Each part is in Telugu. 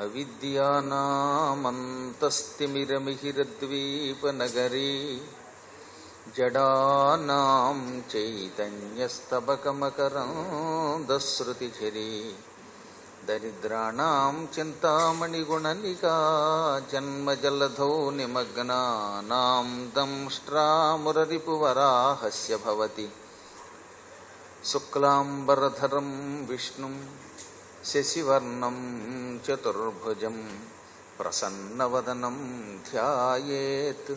అవిద్యానామంతస్తిమిరమిహిరద్వీపనగరీ జడానాం చైతన్యస్తబకమకరందశ్రుతిఝరీ దరిద్రాణం చింతామణిగుణనికా జన్మజలధౌ నిమగ్నానాం దంష్ట్రామురరిపువరాహస్య భవతి శుక్లాంబరధరం విష్ణుం శశివర్ణం చతుర్భుజం ప్రసన్నవదనం ధ్యాయేత్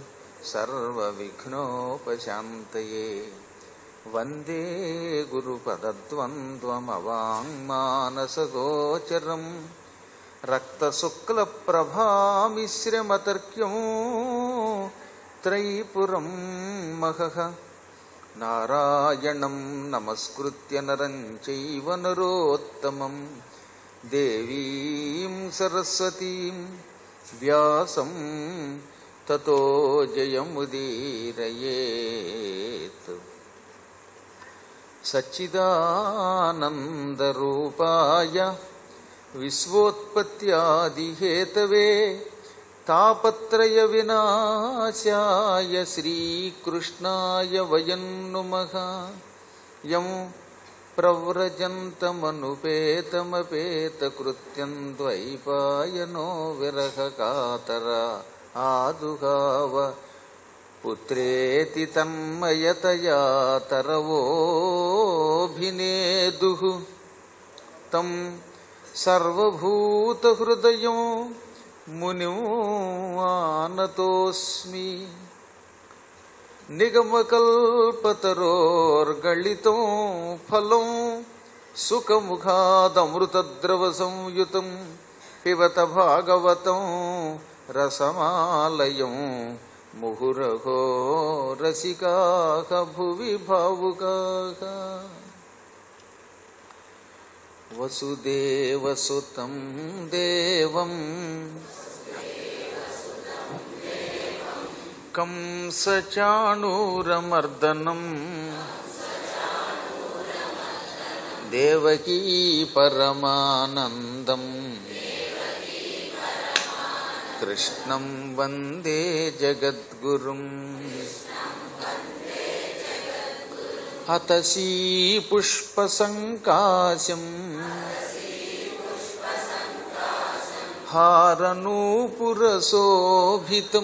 సర్వవిఘ్నోపశాంతయే వందే గురుపదద్వంద్వమవాङ्మానసగోచరం రక్తశుక్లప్రభామిశ్రమతర్క్యం త్రైపురం మహః నారాయణం నమస్కృత్య నరం చైవ నరోత్తమం దేవీం సరస్వతీం వ్యాసం తతో జయముదీరయేత్ సచ్చిదానందరూపాయ విశ్వోత్పత్యాదిహేతవే తాపత్రయ వినాశాయ శ్రీకృష్ణాయ వయం నుమః యం ప్రవ్రజంతమనుపేతమపేతకృత్యం ద్వైపాయనో విరహకాతర ఆదుగావ పుత్రేతి తన్మయతయా తరవోభినేదుః తం సర్వభూతహృదయం మునిం ఆనతోస్మి నిగమకల్పతరోర్గళితం ఫలం సుఖముఖాదమృతద్రవ సంయుతం పిబత భాగవతం రసమాలయం ముహురహో రసికాః భువి భావుకాః వసుదేవసుతం దేవం కంసచాణూరమర్దనం దేవకీ పరమానందం కృష్ణం వందే జగద్గురుం హతసీ పుష్పసంకాశం హారనూపురశోభితం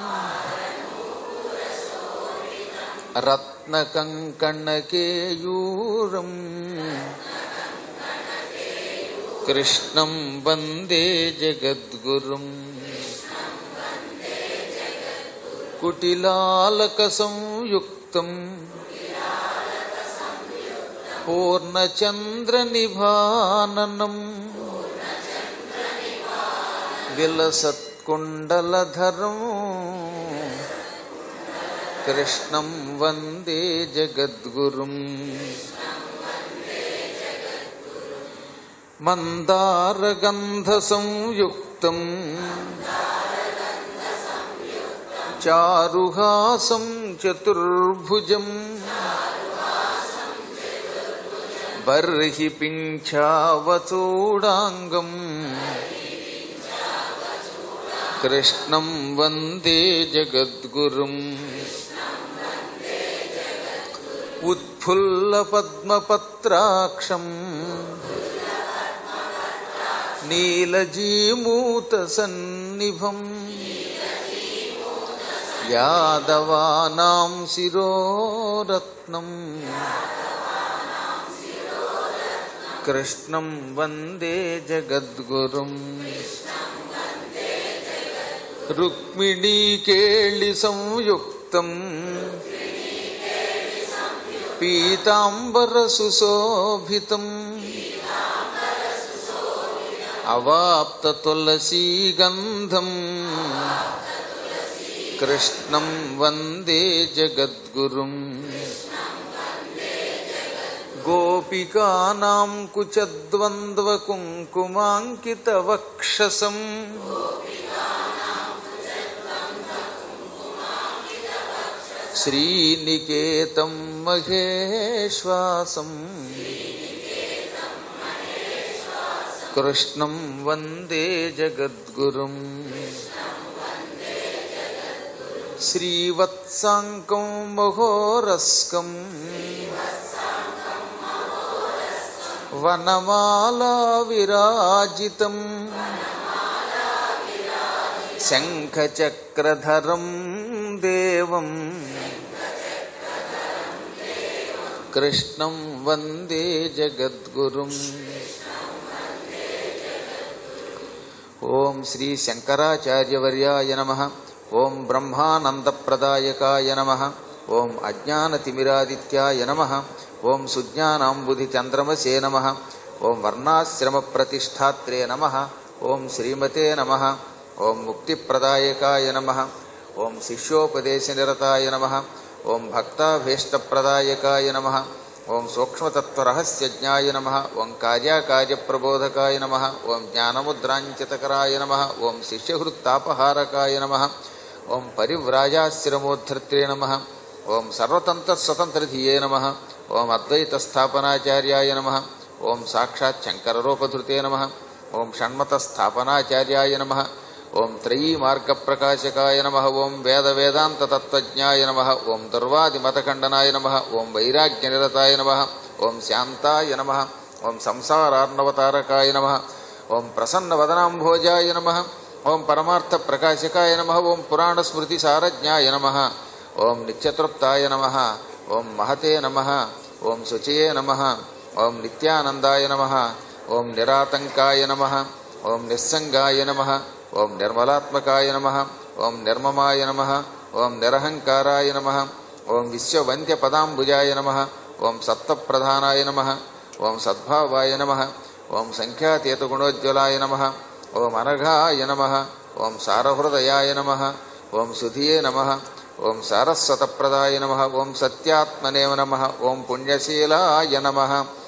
రత్నకంకణకేయూరం కృష్ణం వందే జగద్గురుం కుటిలాలకసంయుక్తం పూర్ణచంద్రనిభాననం విలసత్కుండలధరం కృష్ణం వందే జగద్గురుం మందారగంధసంయుక్తం చారుహాసం చతుర్భుజం బర్హి పింఛావచూడాంగం కృష్ణం వందే జగద్గురుం ఉత్ఫుల్లపద్మపత్రాక్షం నీలజీమూతసన్నిభం యాదవానాం శిరోరత్నం కృష్ణం వందే జగద్గురుం రుక్మిణీకేళి సంయుక్తం పీతాంబర సుశోభితం అవాప్త తులసీగంధం కృష్ణం వందే జగద్గురుం గోపికానాం కుచద్వంద్వకుంకుమాంకితవక్షసం శ్రీనికేతం మహేశ్వాసం కృష్ణం వందే జగద్గురుం శ్రీవత్సాంకం మహోరస్కం వనమాలా విరాజితం శంఖచక్రధరం దేవం కృష్ణం వందే జగద్గురుం ఓం శ్రీ శంకరాచార్యవర్యాయ నమ ఓం బ్రహ్మానందప్రదాయకాయ నమ ఓం అజ్ఞానతిమిరాదిత్యాయ నమ ఓం సుజ్ఞానాంబుధిచంద్రమసే నమ ఓం వర్ణాశ్రమప్రతిష్టాత్రే నమ ఓం శ్రీమతే నమ ఓం ముక్తిప్రదాయకాయ నమ ఓం శిష్యోపదేశనిరతాయ నమ ఓం భక్తాభీష్టప్రదాయకాయ నమ ఓం సూక్ష్మతత్వరహస్యజ్ఞాయ నమ ఓం కార్యాకార్యప్రబోధకాయ నమ ఓం జ్ఞానముద్రాంచితకరాయ నమ ఓం శిష్యహృత్తాపహారకాయ నమ ఓం పరివ్రాజాశ్రమోద్ధర్త్రే నమ ఓం సర్వతంత్రస్వతంత్రధియే నమ ఓం అద్వైతస్థాపనాచార్యాయ నమ ఓం సాక్షాత్ శంకరరూపధృతే నమ ఓం షణ్మతస్థాపనాచార్యాయ నమ ఓం త్రయీమార్గప్రకాశకాయ నమ ఓం వేదవేదాంతతత్వజ్ఞాయ నమ ఓం దుర్వాదిమతఖండనాయ నమ ఓం వైరాగ్యనిరతాయ నమ ఓం శాంతాయ నమ ఓం సంసారార్ణవతారకాయ నమ ఓం ప్రసన్నవదనాంభోజాయ నమ ఓం పరమార్థప్రకాశకాయ నమ ఓం పురాణస్మృతిసారజ్ఞాయ నమ ఓం నిత్యతృప్తాయ నమ ఓం మహతే నమ ఓం శుచయే నమ ఓం నిత్యానందాయ నమ ఓం నిరాతంకాయ నమ ఓం నిస్సంగాయ నమ ఓం నిర్మలాత్మకాయ నమ ఓం నిర్మమాయ నమ ఓం నిరహంకారాయ నమ ఓం విశ్వవంద్యపదాంబుజాయ నమ ఓం సత్వప్రధానాయ నమ ఓం సద్భావాయ నమ ఓం సంఖ్యాతీతగుణోజ్వలాయ నమ ఓం అనఘాయ నమ ఓం సారహృదయాయ నమ ఓం సుధియే నమ ఓం సారస్వతప్రదాయ నమ ఓం సత్యాత్మనే నమ ఓం పుణ్యశీలాయ నమ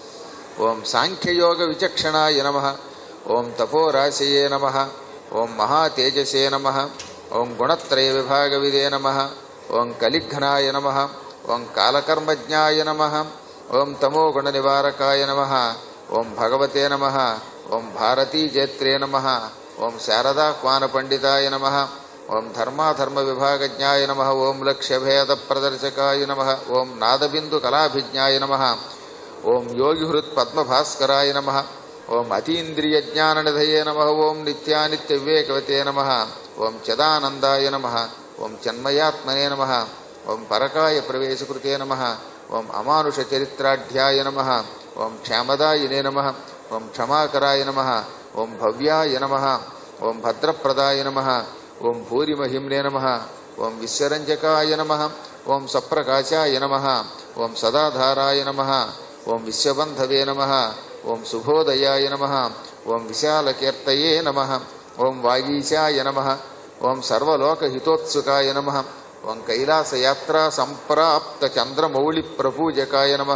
ఓం సాంఖ్యయోగ విచక్షణాయ నమ ఓం తపోరాశయే నమ ఓం మహాతేజసే నమ ఓం గుణత్రయ విభాగవిదే నమ ఓం కలిఘ్నాయ నమ ఓం కాలకర్మజ్ఞాయ నమ ఓం తమోగుణ నివారకాయ నమ ఓం భగవతే నమ ఓం భారతీజేత్రే నమ ఓం శారదాహ్వాన పండితాయ నమ ఓం ధర్మాధర్మ విభాగజ్ఞాయ నమ ఓం లక్ష్యభేద ప్రదర్శకాయ నమ ఓం నాదబిందు కళాభిజ్ఞాయ నమ ఓం యోగిహృత్ పద్మభాస్కరాయ నమ ఓం అతీంద్రియ జ్ఞాననిధయే నమ ఓం నిత్యానిత్య వివేకవతే నమ ఓం చిదానందాయ నమ ఓం చిన్మయాత్మనే నమ ఓం పరకాయ ప్రవేశకృతే నమ ఓం అమానుష చరిత్రాఢ్యాయ నమ ఓం క్షేమదాయినే నమ ఓం క్షమాకరాయ నమ ఓం భవ్యాయ నమ ఓం భద్రప్రదాయ నమ ఓం భూరిమహిమ్నే నమ ఓం విశ్వరంజకాయ నమ ఓం సప్రకాశాయ నమ ఓం సదాధారాయ నమ ఓం విశ్వబంధవే నమ ఓం శుభోదయాయ నమ ఓం విశాలకీర్తయే నమ ఓం వాగీశాయ నమ ఓం సర్వలోకహితోత్సుకాయ నమ ఓం కైలాసయాత్రా సంప్రాప్త చంద్రమౌళి ప్రపూజకాయ నమ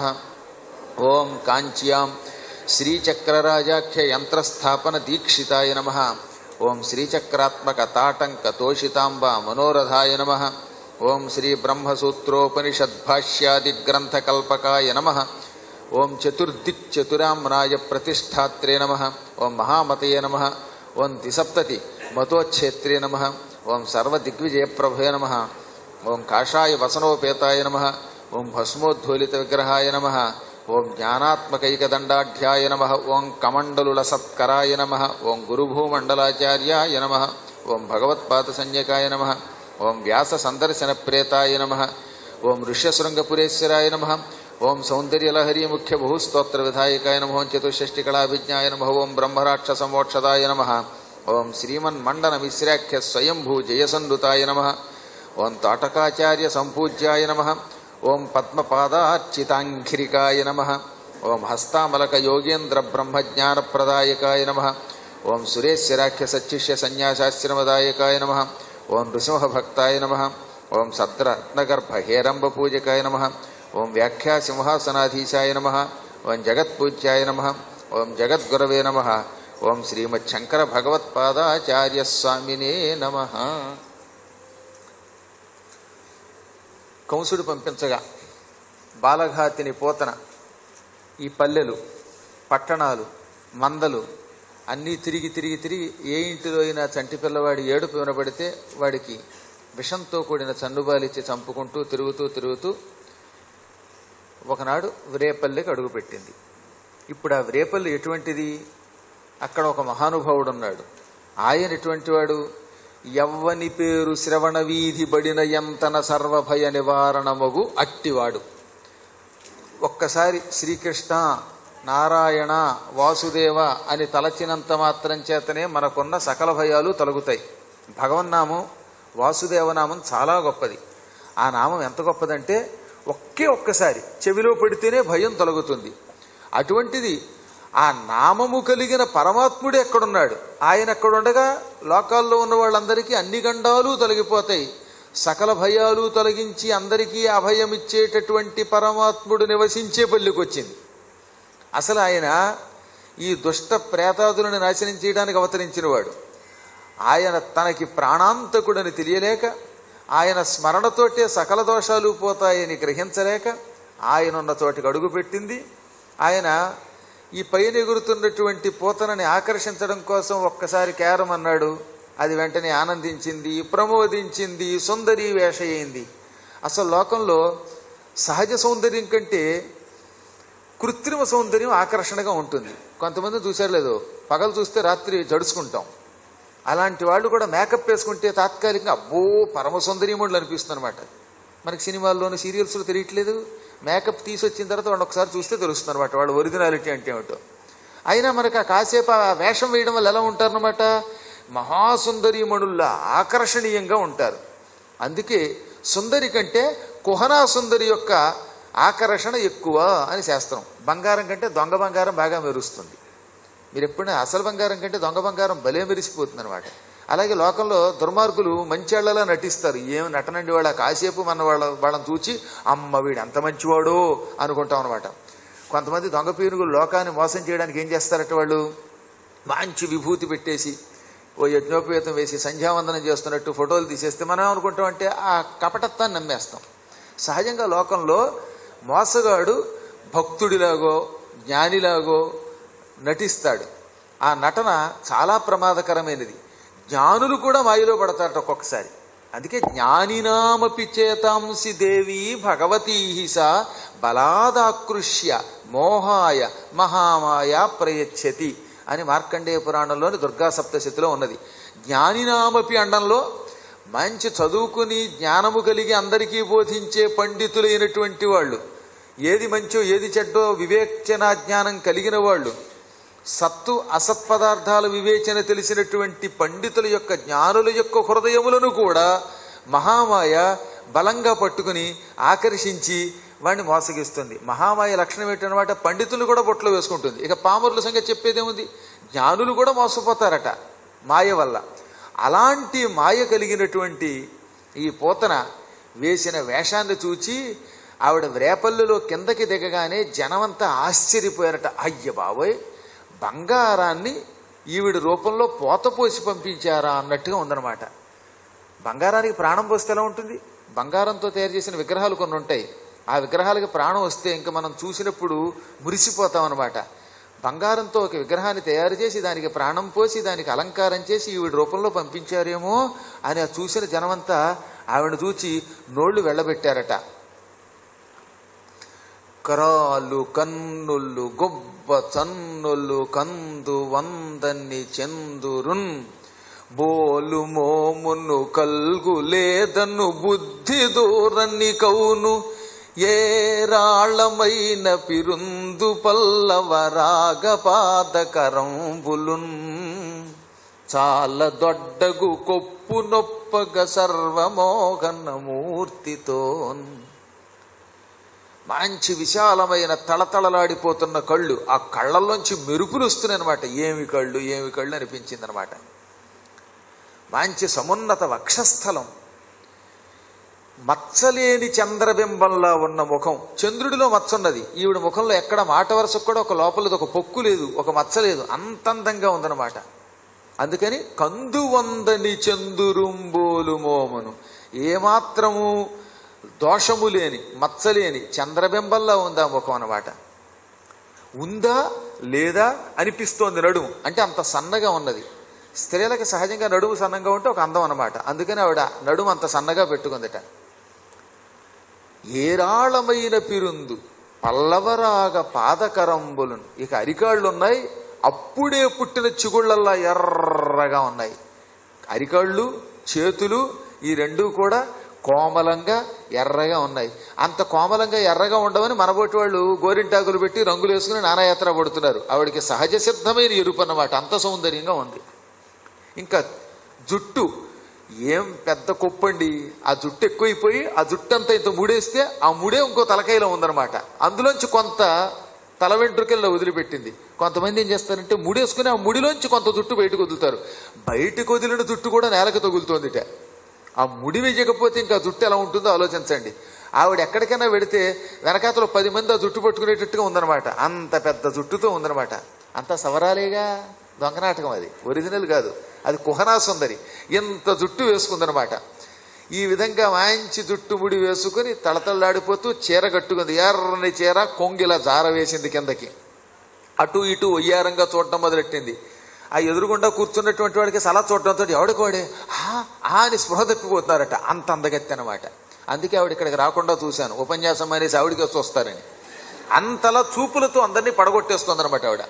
ఓం కాంచ్యాం శ్రీచక్రరాజాఖ్య యంత్రస్థాపన దీక్షితాయ నమ ఓం శ్రీచక్రాత్మక తాటంక తోషితాంబ మనోరథాయ నమ ఓం శ్రీ బ్రహ్మసూత్రోపనిషద్భాష్యాదిగ్రంథకల్పకాయ నమ ఓం చతుర్దిక్చతురామ్నాయ ప్రతిష్టాత్రే నమ ఓం మహామతయే నమ ఓం దిసప్తతి మతోచ్ఛేత్రే నమ ఓం సర్వదిగ్విజయప్రభే నమ ఓం కాషాయ వసనోపేతాయ నమ ఓం భస్మోద్ధూలిత విగ్రహాయ నమ ఓం జ్ఞానాత్మకైకదండాఢ్యాయ నమ ఓం కమండలుల సత్కరాయ నమ ఓం గురుభూమండలాచార్యాయ నమ ఓం భగవత్పాద సంజ్ఞకాయ నమ ఓం వ్యాస సందర్శన ప్రేతాయ నమ ఓం ఋష్యశృంగపురేశ్వరాయ నమ ఓం సౌందర్యలహరి ముఖ్య బహుస్తోత్ర విధాయకాయ నమ ఓం చతుషష్టికళాభిజ్ఞాయ నమ ఓం బ్రహ్మరాక్షసమోక్షదాయ నమ ఓం శ్రీమన్మండన మిశ్రాఖ్య స్వయంభూ జయసన్నుతాయ నమ ఓం తాటకాచార్య సంపూజ్యాయ నమ ఓం పద్మపాదార్చితాంఘ్రికాయ నమ ఓం హస్తామలక యోగేంద్ర బ్రహ్మజ్ఞానప్రదాయకాయ నమ ఓం సురేశ్వరాఖ్య సచ్చిష్య సన్యాసాశ్రమదాయకాయ నమ ఓం నృసింహభక్తాయ నమ ఓం సద్రత్నగర్భ హేరంబ పూజకాయ నమ ఓం వ్యాఖ్యా సింహాసనాధీశాయ నమ ఓం జగత్పూజ్యాయ నమ ఓం జగద్గురవే నమ ఓం శ్రీమచ్చంకర భగవత్పాదాచార్య స్వామినే నమ కంసుడు పంపించగా బాలఘాతిని పోతన ఈ పల్లెలు పట్టణాలు మందలు అన్నీ తిరిగి తిరిగి తిరిగి ఏ ఇంటిలో అయినా చంటి పిల్లవాడి ఏడుపు వినబడితే వాడికి విషంతో కూడిన చన్నుబాలిచ్చి చంపుకుంటూ తిరుగుతూ తిరుగుతూ ఒకనాడు వ్రేపల్లికి అడుగుపెట్టింది ఇప్పుడు ఆ వ్రేపల్లి ఎటువంటిది అక్కడ ఒక మహానుభావుడు ఉన్నాడు ఆయన ఎటువంటి వాడు యవ్వని పేరు శ్రవణ వీధి బడిన ఎంతన సర్వభయ నివారణమగు అట్టివాడు ఒక్కసారి శ్రీకృష్ణ నారాయణ వాసుదేవ అని తలచినంత మాత్రం చేతనే మనకున్న సకల భయాలు తొలగుతాయి భగవన్నామం వాసుదేవనామం చాలా గొప్పది ఆ నామం ఎంత గొప్పదంటే ఒకే ఒక్కసారి చెవిలో పెడితేనే భయం తొలగుతుంది అటువంటిది ఆ నామము కలిగిన పరమాత్ముడు ఎక్కడున్నాడు ఆయన ఎక్కడుండగా లోకాల్లో ఉన్న వాళ్ళందరికీ అన్ని గండాలు తొలగిపోతాయి సకల భయాలు తొలగించి అందరికీ అభయమిచ్చేటటువంటి పరమాత్ముడు నివసించే పల్లికి వచ్చింది అసలు ఆయన ఈ దుష్ట ప్రేతాదులను నాశనం చేయడానికి అవతరించినవాడు ఆయన తనకి ప్రాణాంతకుడని తెలియలేక ఆయన స్మరణతోటే సకల దోషాలు పోతాయని గ్రహించలేక ఆయన ఉన్న చోటికి అడుగుపెట్టింది ఆయన ఈ పైన ఎగురుతున్నటువంటి పూతనని ఆకర్షించడం కోసం ఒక్కసారి కేరం అన్నాడు అది వెంటనే ఆనందించింది ప్రమోదించింది సుందరి వేష అయింది అసలు లోకంలో సహజ సౌందర్యం కంటే కృత్రిమ సౌందర్యం ఆకర్షణగా ఉంటుంది కొంతమంది చూశారు లేదు పగలు చూస్తే రాత్రి జడుచుకుంటాం అలాంటి వాళ్ళు కూడా మేకప్ వేసుకుంటే తాత్కాలికంగా అబ్బో పరమ సౌందర్యముళ్ళు అనిపిస్తుంది అనమాట మనకి సినిమాల్లోని సీరియల్స్లో తెలియట్లేదు మేకప్ తీసి వచ్చిన తర్వాత వాళ్ళు ఒకసారి చూస్తే తెలుస్తుంది అనమాట వాళ్ళు ఒరిజినాలిటీ అంటే ఏమిటో అయినా మనకు ఆ కాసేపు ఆ వేషం వేయడం వల్ల ఎలా ఉంటారనమాట మహాసుందరీమణుల్లా ఆకర్షణీయంగా ఉంటారు అందుకే సుందరి కంటే కుహనా సుందరి యొక్క ఆకర్షణ ఎక్కువ అని శాస్త్రం బంగారం కంటే దొంగ బంగారం బాగా మెరుస్తుంది మీరు ఎప్పుడైనా అసలు బంగారం కంటే దొంగ బంగారం భలే మెరిసిపోతుంది అనమాట అలాగే లోకంలో దుర్మార్గులు మంచాళ్ళలా నటిస్తారు ఏం నటనండి వాళ్ళ కాసేపు మన వాళ్ళ వాళ్ళని చూచి అమ్మ వీడు ఎంత మంచివాడో అనుకుంటాం అనమాట కొంతమంది దొంగ పీనుగులు లోకాన్ని మోసం చేయడానికి ఏం చేస్తారట వాళ్ళు మంచి విభూతి పెట్టేసి ఓ యజ్ఞోపేతం వేసి సంధ్యావందనం చేస్తున్నట్టు ఫోటోలు తీసేస్తే మనం అనుకుంటాం అంటే ఆ కపటత్వాన్ని నమ్మేస్తాం సహజంగా లోకంలో మోసగాడు భక్తుడిలాగో జ్ఞానిలాగో నటిస్తాడు ఆ నటన చాలా ప్రమాదకరమైనది జ్ఞానులు కూడా మాయలో పడతారట ఒక్కొక్కసారి అందుకే జ్ఞానినామపి చేతాంసి దేవి భగవతీ సా బలాదాకృష్య మోహాయ మహామాయ ప్రయచ్చతి అని మార్కండేయ పురాణంలోని దుర్గా సప్తశతిలో ఉన్నది జ్ఞానినామపి అండంలో మంచి చదువుకుని జ్ఞానము కలిగి అందరికీ బోధించే పండితులైనటువంటి వాళ్ళు ఏది మంచో ఏది చెడ్డో వివేచన జ్ఞానం కలిగిన వాళ్ళు సత్తు అసత్పదార్థాల వివేచన తెలిసినటువంటి పండితుల యొక్క జ్ఞానుల యొక్క హృదయములను కూడా మహామాయ బలంగా పట్టుకుని ఆకర్షించి వాడిని మోసగిస్తుంది మహామాయ లక్షణం ఏంటనమాట పండితులు కూడా బొట్లో వేసుకుంటుంది ఇక పామరుల సంగతి చెప్పేదేముంది జ్ఞానులు కూడా మోసపోతారట మాయ వల్ల అలాంటి మాయ కలిగినటువంటి ఈ పోతన వేసిన వేషాన్ని చూచి ఆవిడ రేపల్లిలో కిందకి దిగగానే జనమంతా ఆశ్చర్యపోయారట అయ్య బాబోయ్ బంగారాన్ని ఈవిడ రూపంలో పోత పోసి పంపించారా అన్నట్టుగా ఉందన్నమాట బంగారానికి ప్రాణం పోస్తే ఎలా ఉంటుంది బంగారంతో తయారు చేసిన విగ్రహాలు కొన్ని ఉంటాయి ఆ విగ్రహాలకి ప్రాణం వస్తే ఇంకా మనం చూసినప్పుడు మురిసిపోతాం అనమాట బంగారంతో ఒక విగ్రహాన్ని తయారు చేసి దానికి ప్రాణం పోసి దానికి అలంకారం చేసి ఈవిడ రూపంలో పంపించారేమో అని ఆ చూసిన జనమంతా ఆవిడ చూచి నోళ్లు వెళ్ళబెట్టారట కరాలు కన్నులు గొబ్బ చన్నులు కందు వందని చందురున్ బోలు మోమును కల్గు లేదను బుద్ధి దూరన్ని కౌను ఏ రాళమైన పిరుందు పల్లవ రాగపాదకరంబులున్ చాలా దొడ్డగు కొప్పు నొప్పగ సర్వమోహన మూర్తితోన్ మంచి విశాలమైన తళతళలాడిపోతున్న కళ్ళు ఆ కళ్ళల్లోంచి మెరుపులు వస్తున్నాయి అనమాట ఏమి కళ్ళు ఏమి కళ్ళు అనిపించింది అనమాట మంచి సమున్నత వక్షస్థలం మచ్చలేని చంద్రబింబంలా ఉన్న ముఖం చంద్రుడిలో మచ్చ ఉన్నది ఈవిడ ముఖంలో ఎక్కడ మాట వరుసకు కూడా ఒక లోపలది ఒక పొక్కు లేదు ఒక మచ్చ లేదు అంత అందంగా ఉందన్నమాట అందుకని కందువందని చందురుంబోలు మోమును ఏమాత్రము దోషము లేని మచ్చలేని చంద్రబింబంలా ఉంది ఆ ముఖం అన్నమాట ఉందా లేదా అనిపిస్తోంది నడుము అంటే అంత సన్నగా ఉన్నది స్త్రీలకు సహజంగా నడుము సన్నగా ఉంటే ఒక అందం అన్నమాట అందుకని ఆవిడ నడుము అంత సన్నగా పెట్టుకుందట ఏరాళమైన పిరుందు పల్లవరాగ పాదకరంబులను ఇక అరికాళ్ళు ఉన్నాయి అప్పుడే పుట్టిన చిగుళ్ళల్లా ఎర్రగా ఉన్నాయి అరికాళ్ళు చేతులు ఈ రెండూ కూడా కోమలంగా ఎర్రగా ఉన్నాయి అంత కోమలంగా ఎర్రగా ఉండవని మనబోటి వాళ్ళు గోరింటాకులు పెట్టి రంగులు వేసుకుని నానాయాత్ర పడుతున్నారు ఆవిడకి సహజ సిద్ధమైన ఎరుపు అన్నమాట అంత సౌందర్యంగా ఉంది ఇంకా జుట్టు ఏం పెద్ద కుప్పండి ఆ జుట్టు ఎక్కువైపోయి ఆ జుట్టు అంతా ఇంత ముడేస్తే ఆ ముడే ఇంకో తలకాయలో ఉందన్నమాట అందులోంచి కొంత తల వెంట్రుకల్లో వదిలిపెట్టింది కొంతమంది ఏం చేస్తారంటే ముడేసుకుని ఆ ముడిలోంచి కొంత జుట్టు బయటకు వదులుతారు బయటకు వదిలిన జుట్టు కూడా నేలకు తగులుతోందిట ఆ ముడి వేయకపోతే ఇంకా జుట్టు ఎలా ఉంటుందో ఆలోచించండి ఆవిడ ఎక్కడికైనా వెడితే వెనకాతలో పది మంది ఆ జుట్టు పట్టుకునేటట్టుగా ఉందన్నమాట అంత పెద్ద జుట్టుతో ఉందన్నమాట అంత సవరాలేగా దొంగనాటకం అది ఒరిజినల్ కాదు అది కుహనా సుందరి ఇంత జుట్టు వేసుకుందనమాట ఈ విధంగా మంచి జుట్టు ముడి వేసుకుని తళతళలాడిపోతూ చీర కట్టుకుంది ఎర్రని చీర కొంగిలా జార వేసింది కిందకి అటు ఇటు ఒయ్యారంగా చూడటం మొదలెట్టింది ఆ ఎదురుగుండా కూర్చున్నటువంటి వాడికి సలా చూడటంతో ఎవడికోడే ఆ ఆ అని స్పృహ తప్పిపోతున్నారట అంత అందగత్తి అనమాట అందుకే ఆవిడ ఇక్కడికి రాకుండా చూశాను ఉపన్యాసం అనేసి ఆవిడికి చూస్తారని అంతలా చూపులతో అందరినీ పడగొట్టేస్తుందన్నమాట ఆవిడ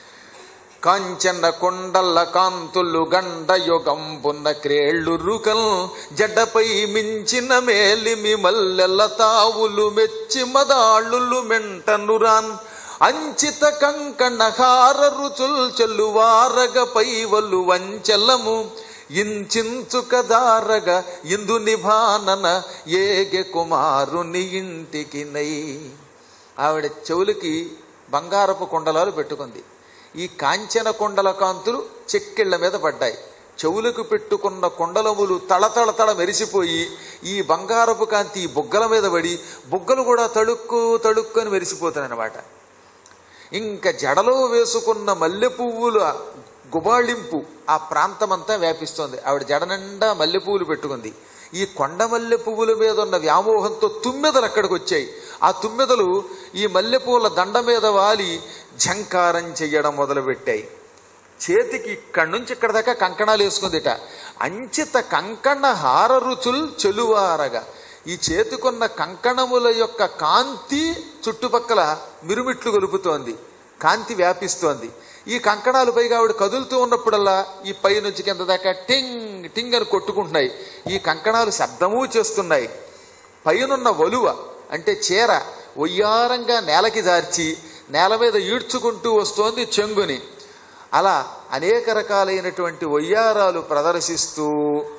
కాంచన కొండల కాంతులు గండ యుగంపున్న క్రేళ్ళు రుకల్ జడ్డపై మించిన మేలిమి మల్లెల తావులు మెచ్చి మదాళ్ళులు మెంటనురాన్ అంచిత కంకణ హార రుచుల్ చెల్లువారగ పైవలు వంచలము ఇంచించుక దారగ ఇందు నిభానన ఏగె కుమారుని ఇంటికి నై ఆవిడ చెవులకి బంగారపు కుండలాలు పెట్టుకుంది ఈ కాంచన కొండల కాంతులు చెక్కిళ్ల మీద పడ్డాయి చెవులకు పెట్టుకున్న కొండలములు తళతళ తళ మెరిసిపోయి ఈ బంగారపు కాంతి ఈ బుగ్గల మీద పడి బుగ్గలు కూడా తడుక్కు తడుక్కు అని మెరిసిపోతాయి అనమాట ఇంకా జడలో వేసుకున్న మల్లె పువ్వుల గుబాళింపు ఆ ప్రాంతమంతా వ్యాపిస్తోంది ఆవిడ జడ నిండా మల్లె పువ్వులు పెట్టుకుంది ఈ కొండ మల్లె పువ్వుల మీద ఉన్న వ్యామోహంతో తుమ్మెదలు అక్కడికి వచ్చాయి ఆ తుమ్మెదలు ఈ మల్లెపూల దండ మీద వాలి ఝంకారం చెయ్యడం మొదలుపెట్టాయి చేతికి ఇక్కడి నుంచి ఇక్కడ దాకా కంకణాలు వేసుకుందిట అంచిత కంకణ హార రుచుల్ చెలువారగా ఈ చేతికున్న కంకణముల యొక్క కాంతి చుట్టుపక్కల మిరుమిట్లు గొలుపుతోంది కాంతి వ్యాపిస్తోంది ఈ కంకణాలు పైగా ఆవిడ కదులుతూ ఉన్నప్పుడల్లా ఈ పై నుంచి కింద దాకా టింగ్ టింగ్ అని కొట్టుకుంటున్నాయి ఈ కంకణాలు శబ్దమూ చేస్తున్నాయి పైనున్న వలువ అంటే చీర ఒయ్యారంగా నేలకి జార్చి నేల మీద ఈడ్చుకుంటూ వస్తోంది చెంగుని అలా అనేక రకాలైనటువంటి ఒయ్యారాలు ప్రదర్శిస్తూ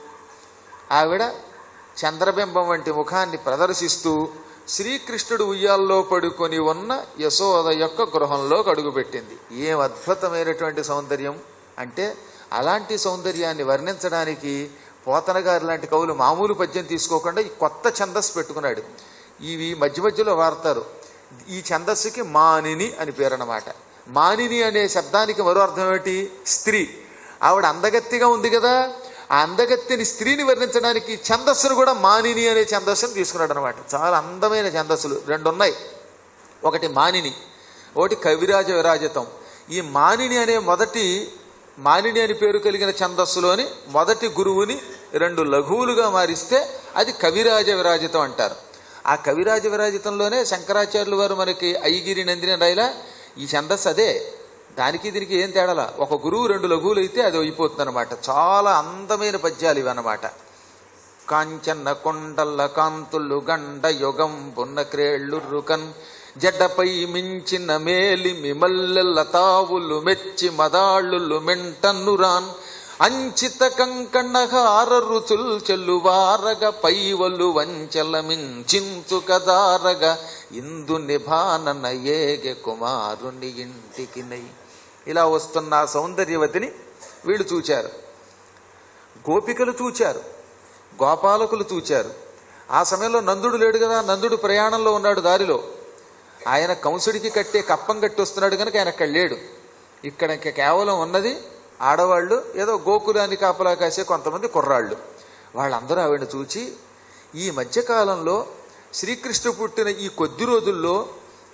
ఆవిడ చంద్రబింబం వంటి ముఖాన్ని ప్రదర్శిస్తూ శ్రీకృష్ణుడు ఉయ్యాల్లో పడుకొని ఉన్న యశోద యొక్క గృహంలోకి అడుగుపెట్టింది ఏం అద్భుతమైనటువంటి సౌందర్యం అంటే అలాంటి సౌందర్యాన్ని వర్ణించడానికి పోతన గారు లాంటి కవులు మామూలు పద్యం తీసుకోకుండా ఈ కొత్త ఛందస్సు పెట్టుకున్నాడు ఇవి మధ్య మధ్యలో వాడతారు ఈ ఛందస్సుకి మానిని అని పేరు అన్నమాట మానిని అనే శబ్దానికి మరో అర్థం ఏమిటి స్త్రీ ఆవిడ అందగత్తిగా ఉంది కదా ఆ అందగత్తిని స్త్రీని వర్ణించడానికి ఛందస్సును కూడా మానిని అనే ఛందస్సును తీసుకున్నాడు అనమాట చాలా అందమైన ఛందస్సులు రెండు ఉన్నాయి ఒకటి మానిని ఒకటి కవిరాజ విరాజితం ఈ మానిని అనే మొదటి మానిని అని పేరు కలిగిన ఛందస్సులోని మొదటి గురువుని రెండు లఘువులుగా మారిస్తే అది కవిరాజ విరాజితం అంటారు ఆ కవిరాజ విరాజితంలోనే శంకరాచార్యులు వారు మనకి ఐగిరి నందిని రాయిలా ఈ ఛందస్సు అదే దానికి దీనికి ఏం తేడాల ఒక గురువు రెండు లఘువులు అయితే అది అయిపోతుంది అనమాట చాలా అందమైన పద్యాలు ఇవి అన్నమాట కాంచన్న కొండల్ల కాంతులు గండ యుగం పున్న క్రేళ్ళు రుకన్ జడ్డపై మించిన మేలి మిమల్లెల్ల తావులు మెచ్చి మదాళ్ళులు మెంటన్నురాన్ అంచిత కంకణహార రుచుల్ చెల్లువారగ పైవలు వంచల మించించు కదారగ ఇందు నిభానన ఏగె కుమారుని ఇంటికి నై ఇలా వస్తున్న ఆ సౌందర్యవతిని వీళ్ళు చూచారు గోపికలు చూచారు గోపాలకులు చూచారు ఆ సమయంలో నందుడు లేడు కదా నందుడు ప్రయాణంలో ఉన్నాడు దారిలో ఆయన కంసుడికి కట్టే కప్పం కట్టి వస్తున్నాడు కనుక ఆయన అక్కడ లేడు ఇక్కడ ఇంకా కేవలం ఉన్నది ఆడవాళ్ళు ఏదో గోకులాన్ని కాపలా కాసే కొంతమంది కుర్రాళ్ళు వాళ్ళందరూ ఆవిడని చూచి ఈ మధ్యకాలంలో శ్రీకృష్ణ పుట్టిన ఈ కొద్ది రోజుల్లో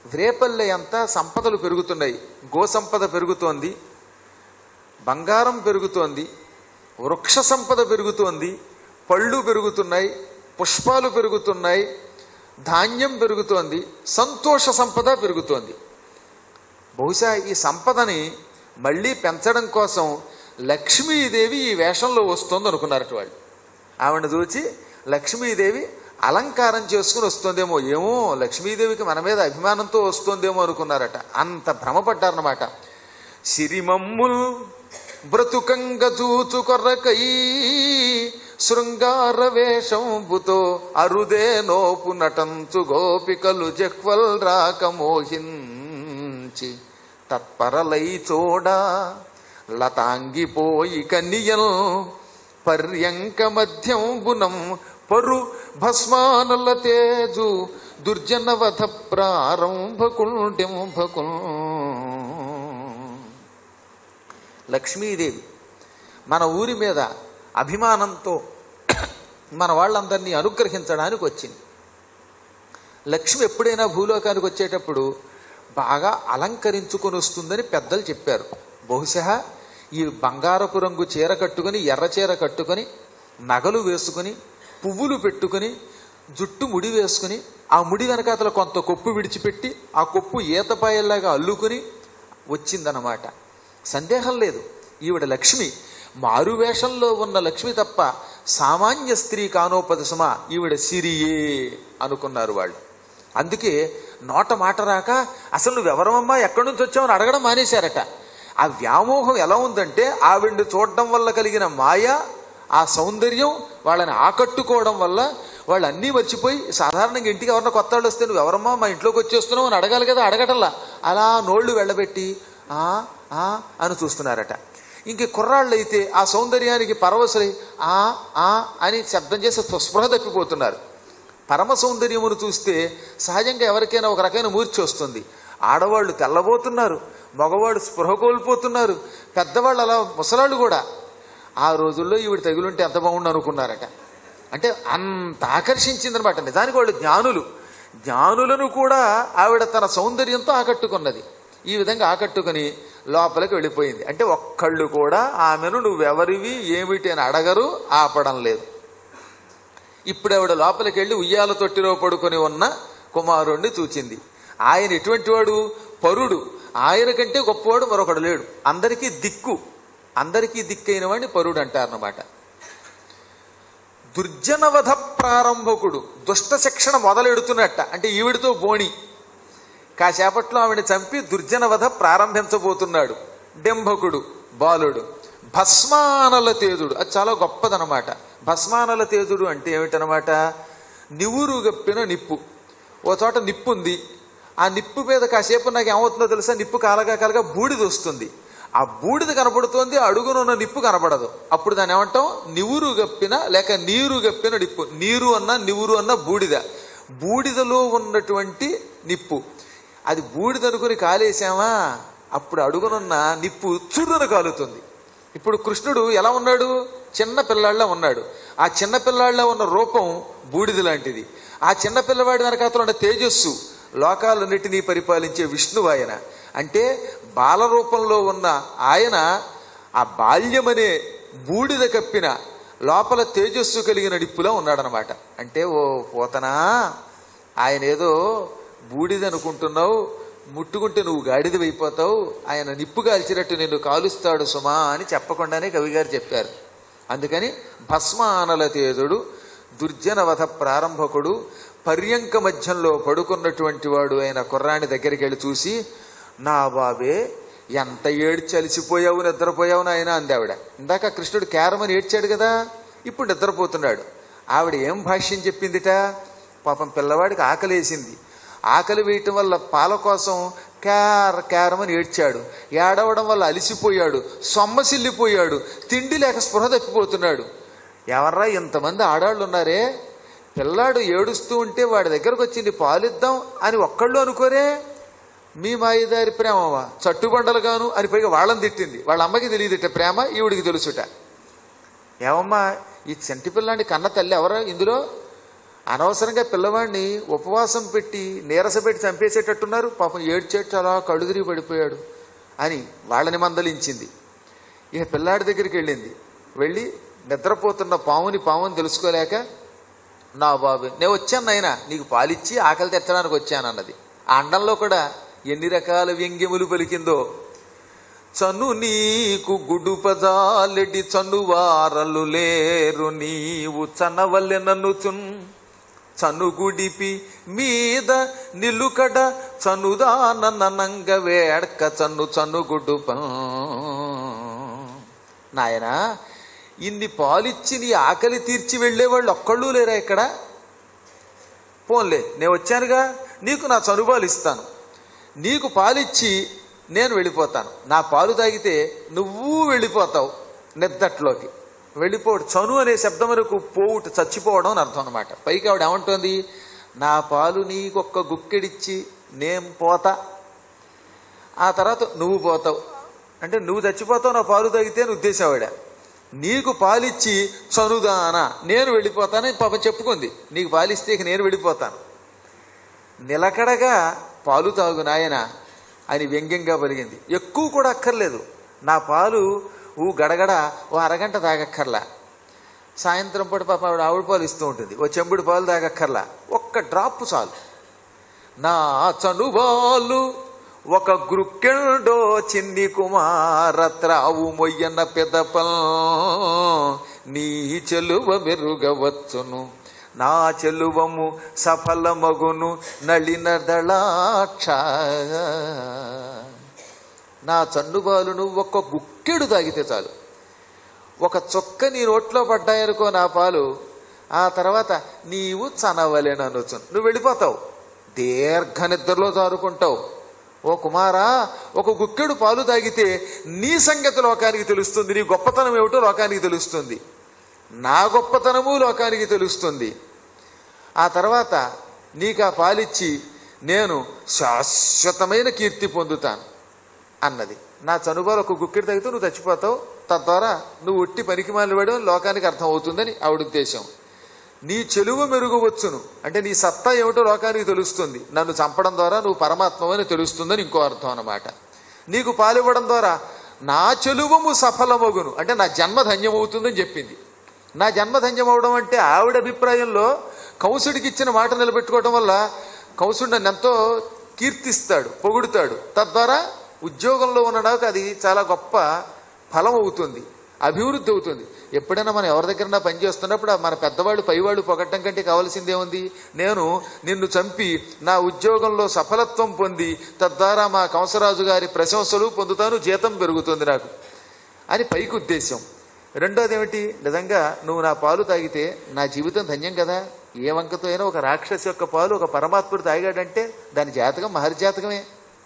రేపల్లె అంతా సంపదలు పెరుగుతున్నాయి గో సంపద పెరుగుతోంది బంగారం పెరుగుతోంది వృక్ష సంపద పెరుగుతోంది పళ్ళు పెరుగుతున్నాయి పుష్పాలు పెరుగుతున్నాయి ధాన్యం పెరుగుతోంది సంతోష సంపద పెరుగుతోంది బహుశా ఈ సంపదని మళ్ళీ పెంచడం కోసం లక్ష్మీదేవి ఈ వేషంలో వస్తుంది అనుకున్నారట వాళ్ళు ఆవిడ చూచి లక్ష్మీదేవి అలంకారం చేసుకుని వస్తుందేమో ఏమో లక్ష్మీదేవికి మన మీద అభిమానంతో వస్తుందేమో అనుకున్నారట అంత భ్రమపడ్డారనమాట సిరిమమ్ముల్ బ్రతుకంగ చూచు కొర్రకై శృంగార వేషంబుతో అరుదే నోపు నటంచు గోపికలు జక్వల్ రాక మోహించి తత్పరలై చూడా లతాంగిపోయి కన్నియల్ పర్యంక మధ్యం గుణం పరు భస్మానల తేజు దుర్జనవధ ప్రారంభకుండెంభకుల్ లక్ష్మీదేవి మన ఊరి మీద అభిమానంతో మన వాళ్ళందరినీ అనుగ్రహించడానికి వచ్చింది లక్ష్మి ఎప్పుడైనా భూలోకానికి వచ్చేటప్పుడు బాగా అలంకరించుకొని వస్తుందని పెద్దలు చెప్పారు బహుశా ఈ బంగారపు రంగు చీర కట్టుకొని ఎర్ర చీర కట్టుకొని నగలు వేసుకుని పువ్వులు పెట్టుకుని జుట్టు ముడి వేసుకుని ఆ ముడి వెనకాతల కొంత కొప్పు విడిచిపెట్టి ఆ కొప్పు ఈతపాయల్లాగా అల్లుకుని వచ్చిందనమాట సందేహం లేదు ఈవిడ లక్ష్మి మారువేషంలో ఉన్న లక్ష్మి తప్ప సామాన్య స్త్రీ కానోపదసమా ఈవిడ సిరియే అనుకున్నారు వాళ్ళు అందుకే నోట మాట రాక అసలు నువ్వెవరమమ్మా ఎక్కడి నుంచి వచ్చావని అడగడం మానేశారట ఆ వ్యామోహం ఎలా ఉందంటే ఆవిడ్ని చూడడం వల్ల కలిగిన మాయ ఆ సౌందర్యం వాళ్ళని ఆకట్టుకోవడం వల్ల వాళ్ళు అన్నీ మర్చిపోయి సాధారణంగా ఇంటికి ఎవరన్నా కొత్త వాళ్ళు వస్తే నువ్వు ఎవరమ్మా మా ఇంట్లోకి వచ్చేస్తున్నావు అని అడగాలి కదా అడగటంలా అలా నోళ్లు వెళ్ళబెట్టి ఆ ఆ అని చూస్తున్నారట ఇంక కుర్రాళ్ళు అయితే ఆ సౌందర్యానికి పరవశులై ఆ ఆ అని శబ్దం చేసి స్పృహ తప్పిపోతున్నారు పరమ సౌందర్యమును చూస్తే సహజంగా ఎవరికైనా ఒక రకమైన మూర్చి వస్తుంది ఆడవాళ్ళు తెల్లబోతున్నారు మగవాళ్ళు స్పృహ కోల్పోతున్నారు పెద్దవాళ్ళు అలా ముసలాళ్ళు కూడా ఆ రోజుల్లో ఈవిడ తగులుంటే ఎంత బాగుండు అనుకున్నారట అంటే అంత ఆకర్షించిందనమాట నిజానికి వాళ్ళు జ్ఞానులు జ్ఞానులను కూడా ఆవిడ తన సౌందర్యంతో ఆకట్టుకున్నది ఈ విధంగా ఆకట్టుకుని లోపలికి వెళ్ళిపోయింది అంటే ఒక్కళ్ళు కూడా ఆమెను నువ్వెవరివి ఏమిటి అని అడగరు ఆపడం లేదు ఇప్పుడు ఆవిడ లోపలికి వెళ్ళి ఉయ్యాల తొట్టిలో పడుకొని ఉన్న కుమారుణ్ణి చూచింది ఆయన ఎటువంటి వాడు పరుడు ఆయన కంటే గొప్పవాడు మరొకడు లేడు అందరికీ దిక్కు అందరికీ దిక్కైన వాడిని పరుడు అంటారన్నమాట దుర్జనవధ ప్రారంభకుడు దుష్ట శిక్షణ మొదలెడుతున్నట్ట అంటే ఈవిడితో బోణి కాసేపట్లో ఆవిడ చంపి దుర్జనవధ ప్రారంభించబోతున్నాడు డెంభకుడు బాలుడు భస్మానల తేజుడు అది చాలా గొప్పదనమాట భస్మానల తేజుడు అంటే ఏమిటనమాట నివురు గప్పిన నిప్పు ఓ చోట నిప్పు ఉంది ఆ నిప్పు మీద కాసేపు నాకు ఏమవుతుందో తెలుసా నిప్పు కాలగా కాలగా బూడిద వస్తుంది ఆ బూడిద కనపడుతోంది అడుగునున్న నిప్పు కనపడదు అప్పుడు దాన్ని ఏమంటాం నివురు గప్పిన లేక నీరు గప్పిన నిప్పు నీరు అన్న నివురు అన్న బూడిద బూడిదలో ఉన్నటువంటి నిప్పు అది బూడిద అనుకుని కాలేసామా అప్పుడు అడుగునున్న నిప్పు చుర్రున కాలుతుంది ఇప్పుడు కృష్ణుడు ఎలా ఉన్నాడు చిన్న పిల్లాళ్ళ ఉన్నాడు ఆ చిన్న పిల్లాళ్ళ ఉన్న రూపం బూడిద లాంటిది ఆ చిన్న పిల్లవాడి వెనకాతలో ఉన్న తేజస్సు లోకాలన్నిటినీ పరిపాలించే విష్ణువు ఆయన అంటే బాల రూపంలో ఉన్న ఆయన ఆ బాల్యమనే బూడిద కప్పిన లోపల తేజస్సు కలిగిన నిప్పులా ఉన్నాడనమాట అంటే ఓ పోతనా ఆయన ఏదో బూడిద అనుకుంటున్నావు ముట్టుకుంటే నువ్వు గాడిదవైపోతావు ఆయన నిప్పు కాల్చినట్టు నిన్ను కాలుస్తాడు సుమా అని చెప్పకుండానే కవిగారు చెప్పారు అందుకని భస్మానల తేజుడు దుర్జనవధ ప్రారంభకుడు పర్యంక మధ్యంలో పడుకున్నటువంటి వాడు ఆయన కుర్రాని దగ్గరికి వెళ్ళి చూసి నా బాబే ఎంత ఏడ్చి అలిసిపోయావు నిద్రపోయావు నాయన అంది ఆవిడ ఇందాక కృష్ణుడు కేరమని ఏడ్చాడు కదా ఇప్పుడు నిద్రపోతున్నాడు ఆవిడ ఏం భాష్యం చెప్పిందిట పాపం పిల్లవాడికి ఆకలేసింది ఆకలి వేయటం వల్ల పాల కోసం క్యార్ క్యారమని ఏడ్చాడు ఏడవడం వల్ల అలిసిపోయాడు సొమ్మసిల్లిపోయాడు తిండి లేక స్పృహ తప్పిపోతున్నాడు ఎవర్రా ఇంతమంది ఆడాళ్ళు ఉన్నారే పిల్లాడు ఏడుస్తూ ఉంటే వాడి దగ్గరకు వచ్చింది పాలిద్దాం అని ఒక్కళ్ళు అనుకోరే మీ మాయిదారి ప్రేమవా చట్టుబండలుగాను అని పైగా వాళ్ళని తిట్టింది వాళ్ళ అమ్మకి తెలియదుట ప్రేమ ఈవిడికి తెలుసుట ఏమమ్మా ఈ చంటి పిల్లాడి కన్న తల్లి ఎవరు ఇందులో అనవసరంగా పిల్లవాడిని ఉపవాసం పెట్టి నీరసపెట్టి చంపేసేటట్టున్నారు పాపం ఏడ్చేట్టు అలా కళ్ళు తిరిగి పడిపోయాడు అని వాళ్ళని మందలించింది ఇక పిల్లాడి దగ్గరికి వెళ్ళింది వెళ్ళి నిద్రపోతున్న పాముని పాముని తెలుసుకోలేక నా బాబు నేను వచ్చాను నాయన నీకు పాలిచ్చి ఆకలి తెచ్చడానికి వచ్చాను అన్నది ఆ అండంలో కూడా ఎన్ని రకాల వ్యంగ్యములు పలికిందో చను నీకు గుడుపజాలెడి చనువారలు లేరు నీవు చనవల్లె నన్నుచున్ చనుగుడిపి మీద నిలుకడ చనుదానంగ వేడక చన్ను చనుగుడుప నాయనా ఇన్ని పాలిచ్చి నీ ఆకలి తీర్చి వెళ్ళేవాళ్ళు ఒక్కళ్ళు లేరా ఇక్కడ పోన్లే నేను వచ్చానుగా నీకు నా చనుబాలు ఇస్తాను నీకు పాలిచ్చి నేను వెళ్ళిపోతాను నా పాలు తాగితే నువ్వు వెళ్ళిపోతావు నిద్దట్లోకి వెళ్ళిపోవడం చను అనే శబ్దం వరకు పోవుట చచ్చిపోవడం అని అర్థం అనమాట పైకి ఆవిడ ఏమంటోంది నా పాలు నీకొక్క గుక్కెడిచ్చి నేను పోతా ఆ తర్వాత నువ్వు పోతావు అంటే నువ్వు చచ్చిపోతావు నా పాలు తాగితే అని ఉద్దేశం ఆవిడ నీకు పాలిచ్చి చనుదానా నేను వెళ్ళిపోతానని పాప చెప్పుకుంది నీకు పాలిస్తే ఇక నేను వెళ్ళిపోతాను నిలకడగా పాలు తాగు నాయన అని వ్యంగ్యంగా పలిగింది ఎక్కువ కూడా అక్కర్లేదు నా పాలు ఊ గడగడ ఓ అరగంట తాగక్కర్లా సాయంత్రం పూట పాప ఆవిడ ఆవిడ పాలు ఇస్తూ ఉంటుంది ఓ చెంబుడు పాలు తాగక్కర్లా ఒక్క డ్రాప్ చాలు నా చనుబాలు ఒక గ్రుక్కెండో చిన్ని కుమారత్రావు మొయ్యన్న పెదపల్ నీ చెలువ మెరుగవచ్చును నా చెలువము సఫలమగును నళిన దళాక్ష నా చన్నుబాలును ఒక్క గుక్కెడు తాగితే చాలు ఒక చొక్క నీ నోట్లో పడ్డాయనుకో నా పాలు ఆ తర్వాత నీవు చనవలేననొచ్చు నువ్వు వెళ్ళిపోతావు దీర్ఘ నిద్రలో జారుకుంటావు ఓ కుమారా ఒక గుక్కెడు పాలు తాగితే నీ సంగతి లోకానికి తెలుస్తుంది నీ గొప్పతనం ఏమిటో లోకానికి తెలుస్తుంది నా గొప్పతనము లోకానికి తెలుస్తుంది ఆ తర్వాత నీకు ఆ పాలిచ్చి నేను శాశ్వతమైన కీర్తి పొందుతాను అన్నది నా చనుబాలు ఒక గుక్కెడు తాగితే నువ్వు చచ్చిపోతావు తద్వారా నువ్వు ఒట్టి పనికి మాలివ్వడం లోకానికి అర్థం అవుతుందని ఆవిడ ఉద్దేశం నీ చెలువ మెరుగవచ్చును అంటే నీ సత్తా ఏమిటో లోకానికి తెలుస్తుంది నన్ను చంపడం ద్వారా నువ్వు పరమాత్మవని తెలుస్తుందని ఇంకో అర్థం అన్నమాట నీకు పాలివ్వడం ద్వారా నా చెలువము సఫలమగును అంటే నా జన్మ ధన్యమవుతుందని చెప్పింది నా జన్మ ధన్యమవడం అంటే ఆవిడ అభిప్రాయంలో కంసుడికి ఇచ్చిన మాట నిలబెట్టుకోవడం వల్ల కంసుడు నన్ను ఎంతో కీర్తిస్తాడు పొగుడుతాడు తద్వారా ఉద్యోగంలో ఉన్న నాకు అది చాలా గొప్ప ఫలం అవుతుంది అభివృద్ధి అవుతుంది ఎప్పుడైనా మనం ఎవరి దగ్గర పని చేస్తున్నప్పుడు ఆ మన పెద్దవాళ్ళు పైవాళ్ళు పొగట్టం కంటే కావాల్సిందేముంది నేను నిన్ను చంపి నా ఉద్యోగంలో సఫలత్వం పొంది తద్వారా మా కంసరాజు గారి ప్రశంసలు పొందుతాను జీతం పెరుగుతుంది నాకు అని పైకి ఉద్దేశం రెండోది ఏమిటి నిజంగా నువ్వు నా పాలు తాగితే నా జీవితం ధన్యం కదా ఏ వంకతో అయినా ఒక రాక్షసి యొక్క పాలు ఒక పరమాత్ముడు తాగాడంటే దాని జాతకం మహర్జాతకమే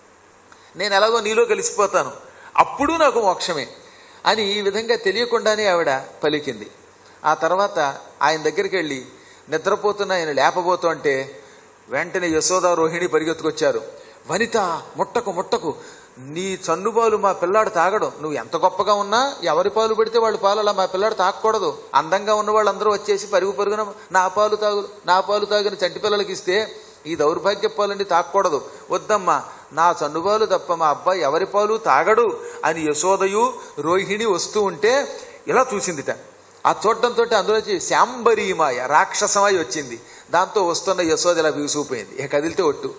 నేను ఎలాగో నీలో కలిసిపోతాను అప్పుడు నాకు మోక్షమే అని ఈ విధంగా తెలియకుండానే ఆవిడ పలికింది ఆ తర్వాత ఆయన దగ్గరికి వెళ్ళి నిద్రపోతున్న ఆయన లేపబోతూ అంటే వెంటనే యశోద రోహిణి పరిగెత్తుకొచ్చారు వనిత ముట్టకు ముట్టకు నీ చన్నుపాలు మా పిల్లాడు తాగడం నువ్వు ఎంత గొప్పగా ఉన్నా ఎవరి పాలు పెడితే వాళ్ళు పాలు అలా మా పిల్లాడు తాగకూడదు అందంగా ఉన్న వాళ్ళందరూ వచ్చేసి పరుగు పరుగున నా పాలు తాగు నా పాలు తాగిన చంటి పిల్లలకి ఇస్తే ఈ దౌర్భాగ్య పాలండి తాగకూడదు వద్దమ్మా నా చన్నుబాలు తప్ప మా అబ్బాయి ఎవరి పాలు తాగడు అని యశోదయు రోహిణి వస్తూ ఉంటే ఇలా చూసిందిట ఆ చూడటంతో అందులోంచి శాంబరీమాయ రాక్షసమాయ వచ్చింది దాంతో వస్తున్న యశోద ఇలా బిగుసుకుపోయింది ఇక కదిలితే ఒట్టు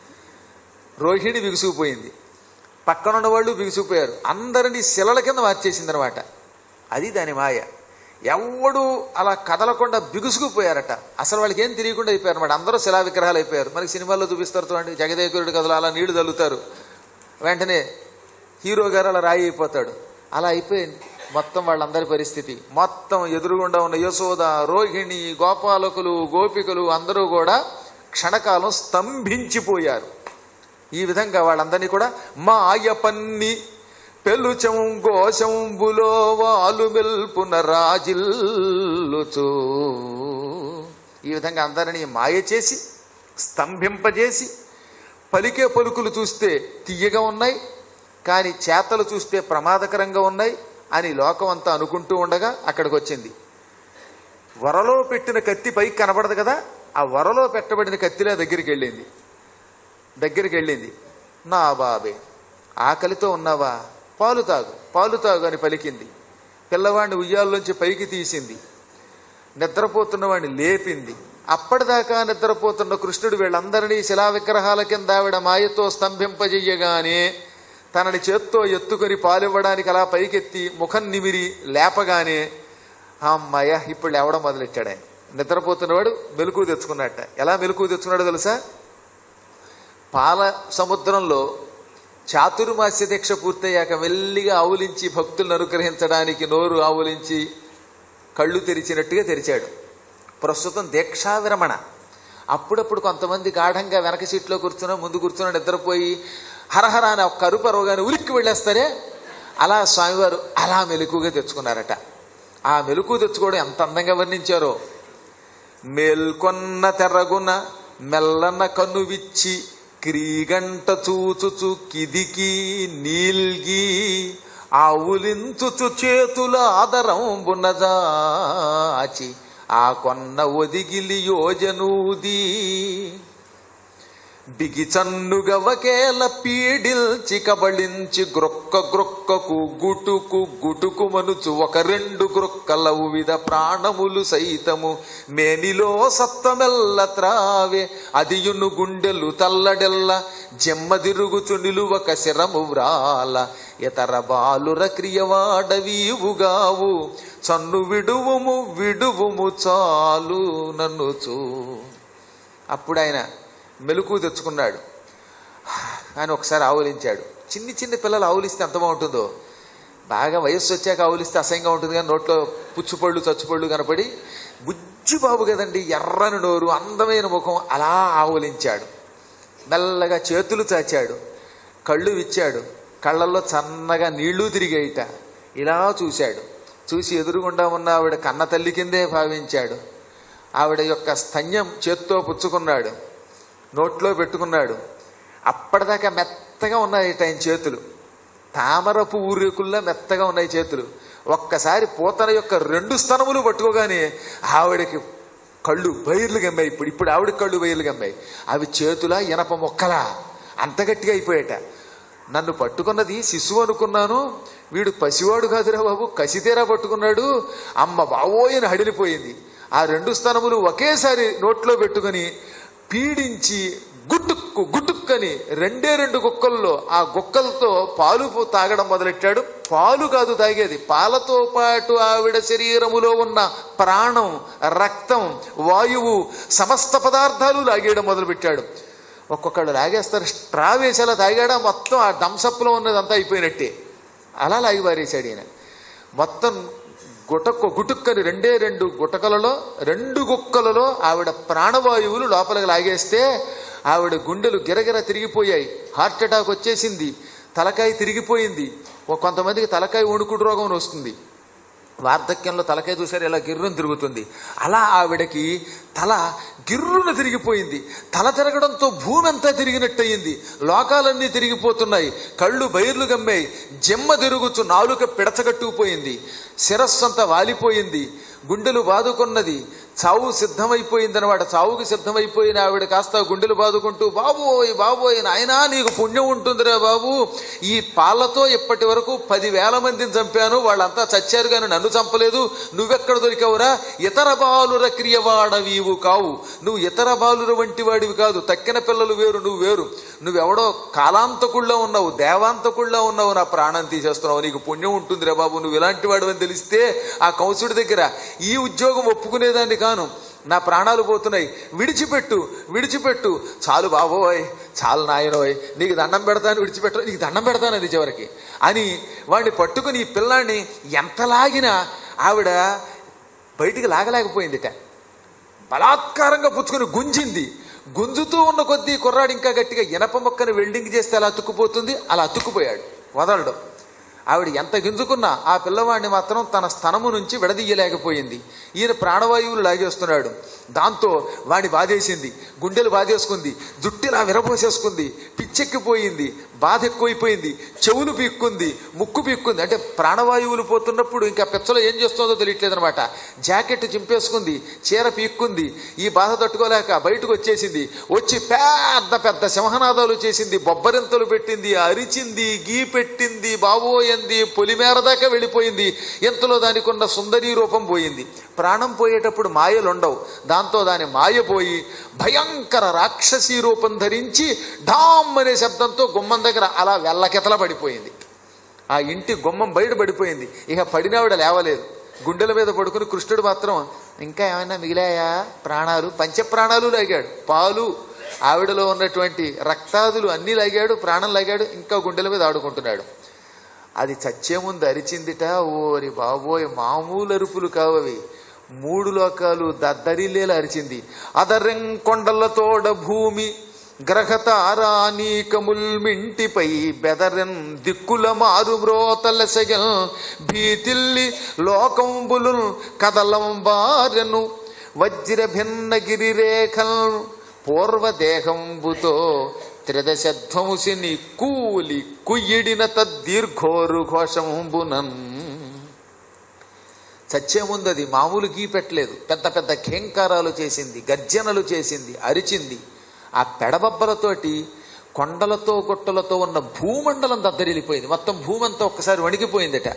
రోహిణి బిగుసుకుపోయింది పక్కనున్న వాళ్ళు బిగుసుకుపోయారు అందరినీ శిలల కింద మార్చేసింది అనమాట అది దాని మాయ ఎవడు అలా కదలకుండా బిగుసుకుపోయారట అసలు వాళ్ళకి ఏం తెలియకుండా అయిపోయారు అనమాట అందరూ శిలా విగ్రహాలు అయిపోయారు మనకి సినిమాల్లో చూపిస్తారు చూడండి జగదేకురుడి కథలు అలా నీళ్లు తల్లుతారు వెంటనే హీరో గారు అలా రాయి అయిపోతాడు అలా అయిపోయింది మొత్తం వాళ్ళందరి పరిస్థితి మొత్తం ఎదురుగుండా ఉన్న యశోద రోహిణి గోపాలకులు గోపికలు అందరూ కూడా క్షణకాలం స్తంభించిపోయారు ఈ విధంగా వాళ్ళందరినీ కూడా మాయ పన్ని పెలుచం గోశంబులో వాలు మెల్పున రాజిల్లుచు ఈ విధంగా అందరినీ మాయ చేసి స్తంభింపజేసి పలికే పలుకులు చూస్తే తీయగా ఉన్నాయి కానీ చేతలు చూస్తే ప్రమాదకరంగా ఉన్నాయి అని లోకం అంతా అనుకుంటూ ఉండగా అక్కడికి వచ్చింది వరలో పెట్టిన కత్తి పైకి కనబడదు కదా ఆ వరలో పెట్టబడిన కత్తిలా దగ్గరికి వెళ్ళింది దగ్గరికి వెళ్ళింది నా బాబే ఆకలితో ఉన్నావా పాలు తాగు పాలు తాగు అని పలికింది పిల్లవాడిని ఉయ్యాల్లోంచి పైకి తీసింది నిద్రపోతున్న వాడిని లేపింది అప్పటిదాకా నిద్రపోతున్న కృష్ణుడు వీళ్ళందరినీ శిలా విగ్రహాల కింద ఆవిడ మాయతో స్తంభింపజెయ్యగానే తనని చేత్తో ఎత్తుకొని పాలివ్వడానికి అలా పైకెత్తి ముఖం నిమిరి లేపగానే అమ్మాయ ఇప్పుడు లేవడం మొదలెట్టాడు ఆయన నిద్రపోతున్నవాడు మెలకు తెచ్చుకున్నట్ట ఎలా మెలకు తెచ్చుకున్నాడో తెలుసా పాల సముద్రంలో చాతుర్మాస్య దీక్ష పూర్తయ్యాక మెల్లిగా ఆవులించి భక్తులను అనుగ్రహించడానికి నోరు ఆవులించి కళ్ళు తెరిచినట్టుగా తెరిచాడు ప్రస్తుతం దీక్షా విరమణ అప్పుడప్పుడు కొంతమంది గాఢంగా వెనక సీట్లో కూర్చున్నా ముందు కూర్చున్నా నిద్రపోయి హరహర అని ఒక కరుపు అరవగానే ఉలిక్కి వెళ్ళేస్తారే అలా స్వామివారు అలా మెలకుగా తెచ్చుకున్నారట ఆ మెలకు తెచ్చుకోవడం ఎంత అందంగా వర్ణించారో మేల్కొన్న తెరగున మెల్లన కనువిచ్చి క్రీగంట చూచుచు కిదికి నీల్గి ఆవులించుచు చేతుల ఆదరంబునజాచి ఆ కొన్న ఒదిగిలి యోజనూది బిగిచన్నుగవకేల పీడిల్చి కబళించి గ్రొక్క గ్రొక్కకు గుటుకు గుటుకు మనుచు ఒక రెండు గ్రొక్కల విధ ప్రాణములు సైతము మేనిలో సత్వమెల్ల త్రావే అదియును గుండెలు తల్లడెల్ల జెమ్మదిరుగుచు నిలువక శిరము వ్రాల ఇతర బాలుర క్రియవాడవీవుగావు చన్ను విడువుము విడువుము చాలు నన్నుచూ అప్పుడు ఆయన మెలకు తెచ్చుకున్నాడు ఆయన ఒకసారి ఆవులించాడు చిన్ని చిన్ని పిల్లలు ఆవులిస్తే ఎంత బాగుంటుందో బాగా వయస్సు వచ్చాక ఆవులిస్తే అసహ్యంగా ఉంటుంది కానీ నోట్లో పుచ్చుపళ్ళు చచ్చుపళ్ళు కనపడి బుజ్జి బాబు కదండి ఎర్రని నోరు అందమైన ముఖం అలా ఆవులించాడు మెల్లగా చేతులు చాచాడు కళ్ళు విచ్చాడు కళ్ళల్లో చన్నగా నీళ్లు తిరిగేయట ఇలా చూశాడు చూసి ఎదురుగుండా ఉన్న ఆవిడ కన్న తల్లి కిందే భావించాడు ఆవిడ యొక్క స్తన్యం చేత్తో పుచ్చుకున్నాడు నోట్లో పెట్టుకున్నాడు అప్పటిదాకా మెత్తగా ఉన్నాయి ఆయన చేతులు తామర పువ్వు రేకుల్లా మెత్తగా ఉన్నాయి చేతులు ఒక్కసారి పూతన యొక్క రెండు స్తనములు పట్టుకోగానే ఆవిడకి కళ్ళు బయర్లు గమ్మాయి ఇప్పుడు ఇప్పుడు ఆవిడ కళ్ళు బయర్లు గమ్మాయి అవి చేతుల ఇనప మొక్కలా అంత గట్టిగా అయిపోయాట నన్ను పట్టుకున్నది శిశువు అనుకున్నాను వీడు పసివాడు కాదురా బాబు కసితేరా పట్టుకున్నాడు అమ్మ బావోయని హడిలిపోయింది ఆ రెండు స్థనములు ఒకేసారి నోట్లో పెట్టుకుని పీడించి గుట్టుక్కు గుట్టుక్కని రెండే రెండు గుక్కల్లో ఆ గుక్కలతో పాలు పో- తాగడం మొదలెట్టాడు పాలు కాదు తాగేది పాలతో పాటు ఆవిడ శరీరములో ఉన్న ప్రాణం రక్తం వాయువు సమస్త పదార్థాలు లాగేయడం మొదలుపెట్టాడు ఒక్కొక్కళ్ళు లాగేస్తారు స్ట్రా వేసేలా తాగాడా మొత్తం ఆ దంసప్లో ఉన్నదంతా అయిపోయినట్టే అలా లాగి పారేశాడు ఈయన మొత్తం గుటక్కు గుటుక్కని రెండే రెండు గుటకలలో రెండు గుక్కలలో ఆవిడ ప్రాణవాయువులు లోపలికి లాగేస్తే ఆవిడ గుండెలు గిరగిర తిరిగిపోయాయి హార్ట్ అటాక్ వచ్చేసింది తలకాయ తిరిగిపోయింది ఓ కొంతమందికి తలకాయ వణుకుడు రోగం వస్తుంది వార్ధక్యంలో తలకాయ చూసారు ఇలా గిర్రును తిరుగుతుంది అలా ఆవిడకి తల గిర్రున తిరిగిపోయింది తల తిరగడంతో భూమి అంతా తిరిగినట్టయింది లోకాలన్నీ తిరిగిపోతున్నాయి కళ్ళు బైర్లు గమ్మాయి జెమ్మ తిరుగుచు నాలుక పిడచగట్టుకుపోయింది శిరస్సు అంతా వాలిపోయింది గుండెలు బాదుకున్నది చావు సిద్ధమైపోయింది అనమాట చావుకి సిద్ధమైపోయిన ఆవిడ కాస్త గుండెలు బాదుకుంటూ బాబోయ్ బాబోయ్ నాయనా నీకు పుణ్యం ఉంటుందిరా బాబు ఈ పాలతో ఇప్పటి వరకు పదివేల మందిని చంపాను వాళ్ళంతా చచ్చారు కానీ నన్ను చంపలేదు నువ్వెక్కడ దొరికావురా ఇతర బాలుర క్రియవాడవీవు కావు నువ్వు ఇతర బాలుర వంటి వాడివి కాదు తక్కిన పిల్లలు వేరు నువ్వు వేరు నువ్వెవడో కాలాంతకుళ్ళో ఉన్నావు దేవాంతకుళ్ళో ఉన్నావు నా ప్రాణం తీసేస్తున్నావు నీకు పుణ్యం ఉంటుందిరా బాబు నువ్వు ఇలాంటి వాడు అని తెలిస్తే ఆ కంసుడి దగ్గర ఈ ఉద్యోగం ఒప్పుకునేదాన్ని కాను నా ప్రాణాలు పోతున్నాయి విడిచిపెట్టు విడిచిపెట్టు చాలు బాబోయ్ చాలు నాయనోయ్ నీకు దండం పెడతాను విడిచిపెట్ట నీకు దండం పెడతాను అది చివరికి అని వాడిని పట్టుకుని ఈ పిల్లాన్ని ఎంత లాగినా ఆవిడ బయటికి లాగలేకపోయిందిట బలాత్కారంగా పుచ్చుకొని గుంజింది గుంజుతూ ఉన్న కొద్దీ కుర్రాడు ఇంకా గట్టిగా ఇనప మొక్కని వెల్డింగ్ చేస్తే అలా అతుక్కుపోతుంది అలా అతుక్కుపోయాడు వదలడు ఆవిడ ఎంత గింజుకున్నా ఆ పిల్లవాడిని మాత్రం తన స్తనము నుంచి విడదీయలేకపోయింది ఈయన ప్రాణవాయువులు లాగేస్తున్నాడు దాంతో వాడిని బాధేసింది గుండెలు బాధేసుకుంది జుట్టిలా విరబోసేసుకుంది పిచ్చెక్కిపోయింది బాధ ఎక్కువైపోయింది చెవులు పీక్కుంది ముక్కు పీక్కుంది అంటే ప్రాణవాయువులు పోతున్నప్పుడు ఇంకా పెచ్చలో ఏం చేస్తుందో తెలియట్లేదు అనమాట జాకెట్ చింపేసుకుంది చీర పీక్కుంది ఈ బాధ తట్టుకోలేక బయటకు వచ్చేసింది వచ్చి పెద్ద పెద్ద సింహనాదాలు చేసింది బొబ్బరింతలు పెట్టింది అరిచింది గీ పెట్టింది బాబోయంది పొలిమేర దాకా వెళ్ళిపోయింది ఎంతలో దానికి ఉన్న సుందరీ రూపం పోయింది ప్రాణం పోయేటప్పుడు మాయలుండవు దాంతో దాని మాయ పోయి భయంకర రాక్షసీ రూపం ధరించి ఢామ్ అనే శబ్దంతో గుమ్మం దగ్గర అలా వెల్లకెతల పడిపోయింది ఆ ఇంటి గుమ్మం బయట పడిపోయింది ఇక పడినావిడ లేవలేదు గుండెల మీద పడుకుని కృష్ణుడు మాత్రం ఇంకా ఏమైనా మిగిలాయా ప్రాణాలు పంచప్రాణాలు లాగాడు పాలు ఆవిడలో ఉన్నటువంటి రక్తాదులు అన్నీ లాగాడు ప్రాణం లాగాడు ఇంకా గుండెల మీద ఆడుకుంటున్నాడు అది చచ్చే ముందు అరిచిందిట ఓరి బాబోయ్ మామూలు అరుపులు కావవి మూడు లోకాలు దద్దరిల్లేలా అరిచింది అదరెం కొండలతోడ భూమి గ్రహతారానీకముల్మింటిపై బెదరెన్ దిక్కుల మారు మ్రోతలసగల్ భీతిల్లి లోకంబులు కదలం బారెను వజ్ర భిన్న గిరిరేఖల్ పూర్వదేహంబుతో త్రిదశధ్వంసిని కూలి కుయ్యిడిన తద్దీర్ఘోరు ఘోషంబునన్ చచ్చే ముందు అది మామూలు గీ పెట్టలేదు పెద్ద పెద్ద ఖేంకారాలు చేసింది గర్జనలు చేసింది అరిచింది ఆ పెడబబ్బలతోటి కొండలతో గుట్టలతో ఉన్న భూమండలం దద్దరిల్లిపోయింది మొత్తం భూమంతా ఒక్కసారి వణికిపోయిందట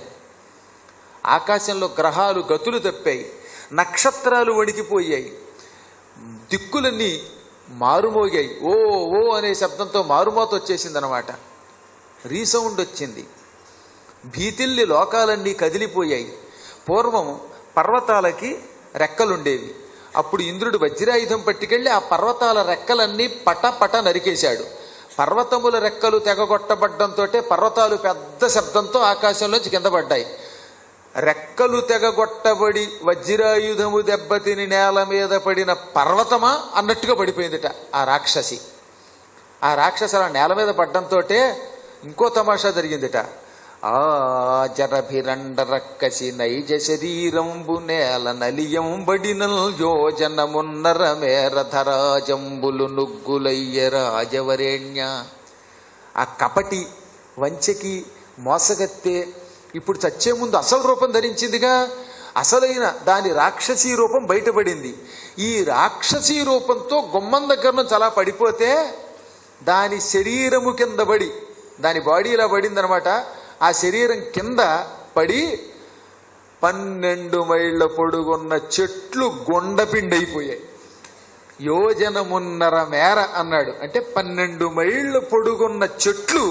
ఆకాశంలో గ్రహాలు గతులు తప్పాయి నక్షత్రాలు వణికిపోయాయి దిక్కులన్నీ మారుమోగాయి ఓ ఓ అనే శబ్దంతో మారుమోత వచ్చేసిందనమాట రీసౌండ్ వచ్చింది భీతిల్లి లోకాలన్నీ కదిలిపోయాయి పూర్వం పర్వతాలకి రెక్కలుండేవి అప్పుడు ఇంద్రుడు వజ్రాయుధం పట్టుకెళ్ళి ఆ పర్వతాల రెక్కలన్నీ పట పట నరికేశాడు పర్వతముల రెక్కలు తెగగొట్టబడ్డంతో పర్వతాలు పెద్ద శబ్దంతో ఆకాశంలోంచి కింద పడ్డాయి రెక్కలు తెగగొట్టబడి వజ్రాయుధము దెబ్బతిని నేల మీద పడిన పర్వతమా అన్నట్టుగా పడిపోయిందిట ఆ రాక్షసి ఆ రాక్షసి అలా నేల మీద పడ్డంతో ఇంకో తమాషా జరిగిందిట ఆ జరభిరండ రక్కసి నైజ శరీరంబు నేల నలియం బడిన యోజనమున్నర మేర ధరాజంబులు నుగ్గులయ్య రాజవరేణ్య ఆ కపటి వంచకి మోసగత్తే ఇప్పుడు చచ్చే ముందు అసలు రూపం ధరించిందిగా అసలైన దాని రాక్షసీ రూపం బయటపడింది ఈ రాక్షసీ రూపంతో గుమ్మం దగ్గర నుంచి అలా పడిపోతే దాని శరీరము కింద పడి దాని బాడీ ఇలా పడిందనమాట ఆ శరీరం కింద పడి పన్నెండు మైళ్ళ పొడుగున్న చెట్లు గుండపిండి అయిపోయాయి యోజనమున్నర మేర అన్నాడు అంటే పన్నెండు మైళ్ళ పొడుగున్న చెట్లు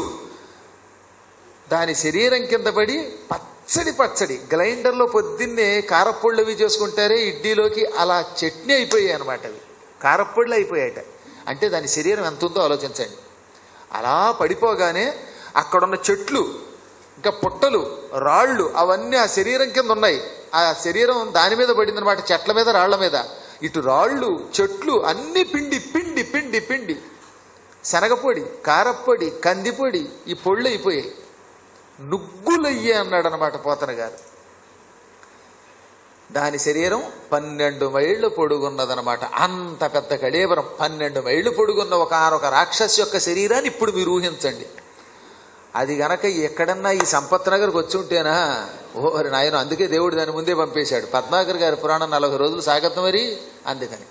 దాని శరీరం కింద పడి పచ్చడి పచ్చడి గ్రైండర్లో పొద్దున్నే కారప్పొళ్ళు అవి చేసుకుంటారే ఇడ్లీలోకి అలా చట్నీ అయిపోయాయి అనమాట అవి కారప్పొళ్ళు అయిపోయాయట అంటే దాని శరీరం ఎంత ఉందో ఆలోచించండి అలా పడిపోగానే అక్కడున్న చెట్లు ఇంకా పుట్టలు రాళ్ళు అవన్నీ ఆ శరీరం కింద ఉన్నాయి ఆ శరీరం దాని మీద పడిందనమాట చెట్ల మీద రాళ్ల మీద ఇటు రాళ్ళు చెట్లు అన్ని పిండి పిండి పిండి పిండి శనగపొడి కారప్పొడి కందిపొడి ఈ పొళ్ళు అయిపోయాయి నుగ్గులయ్యే అన్నాడు అనమాట పోతన గారు దాని శరీరం పన్నెండు మైళ్ళు పొడుగున్నదనమాట అంత పెద్ద కడేబరం పన్నెండు మైళ్ళు పొడుగున్న ఒక ఒక రాక్షస్ యొక్క శరీరాన్ని ఇప్పుడు మీరు ఊహించండి అది గనక ఎక్కడన్నా ఈ సంపత్ నగర్కి వచ్చి ఉంటేనా ఓరి నాయన అందుకే దేవుడు దాని ముందే పంపేశాడు పద్మాకర్ గారి పురాణం నలభై రోజులు సాగతం మరి అందుకని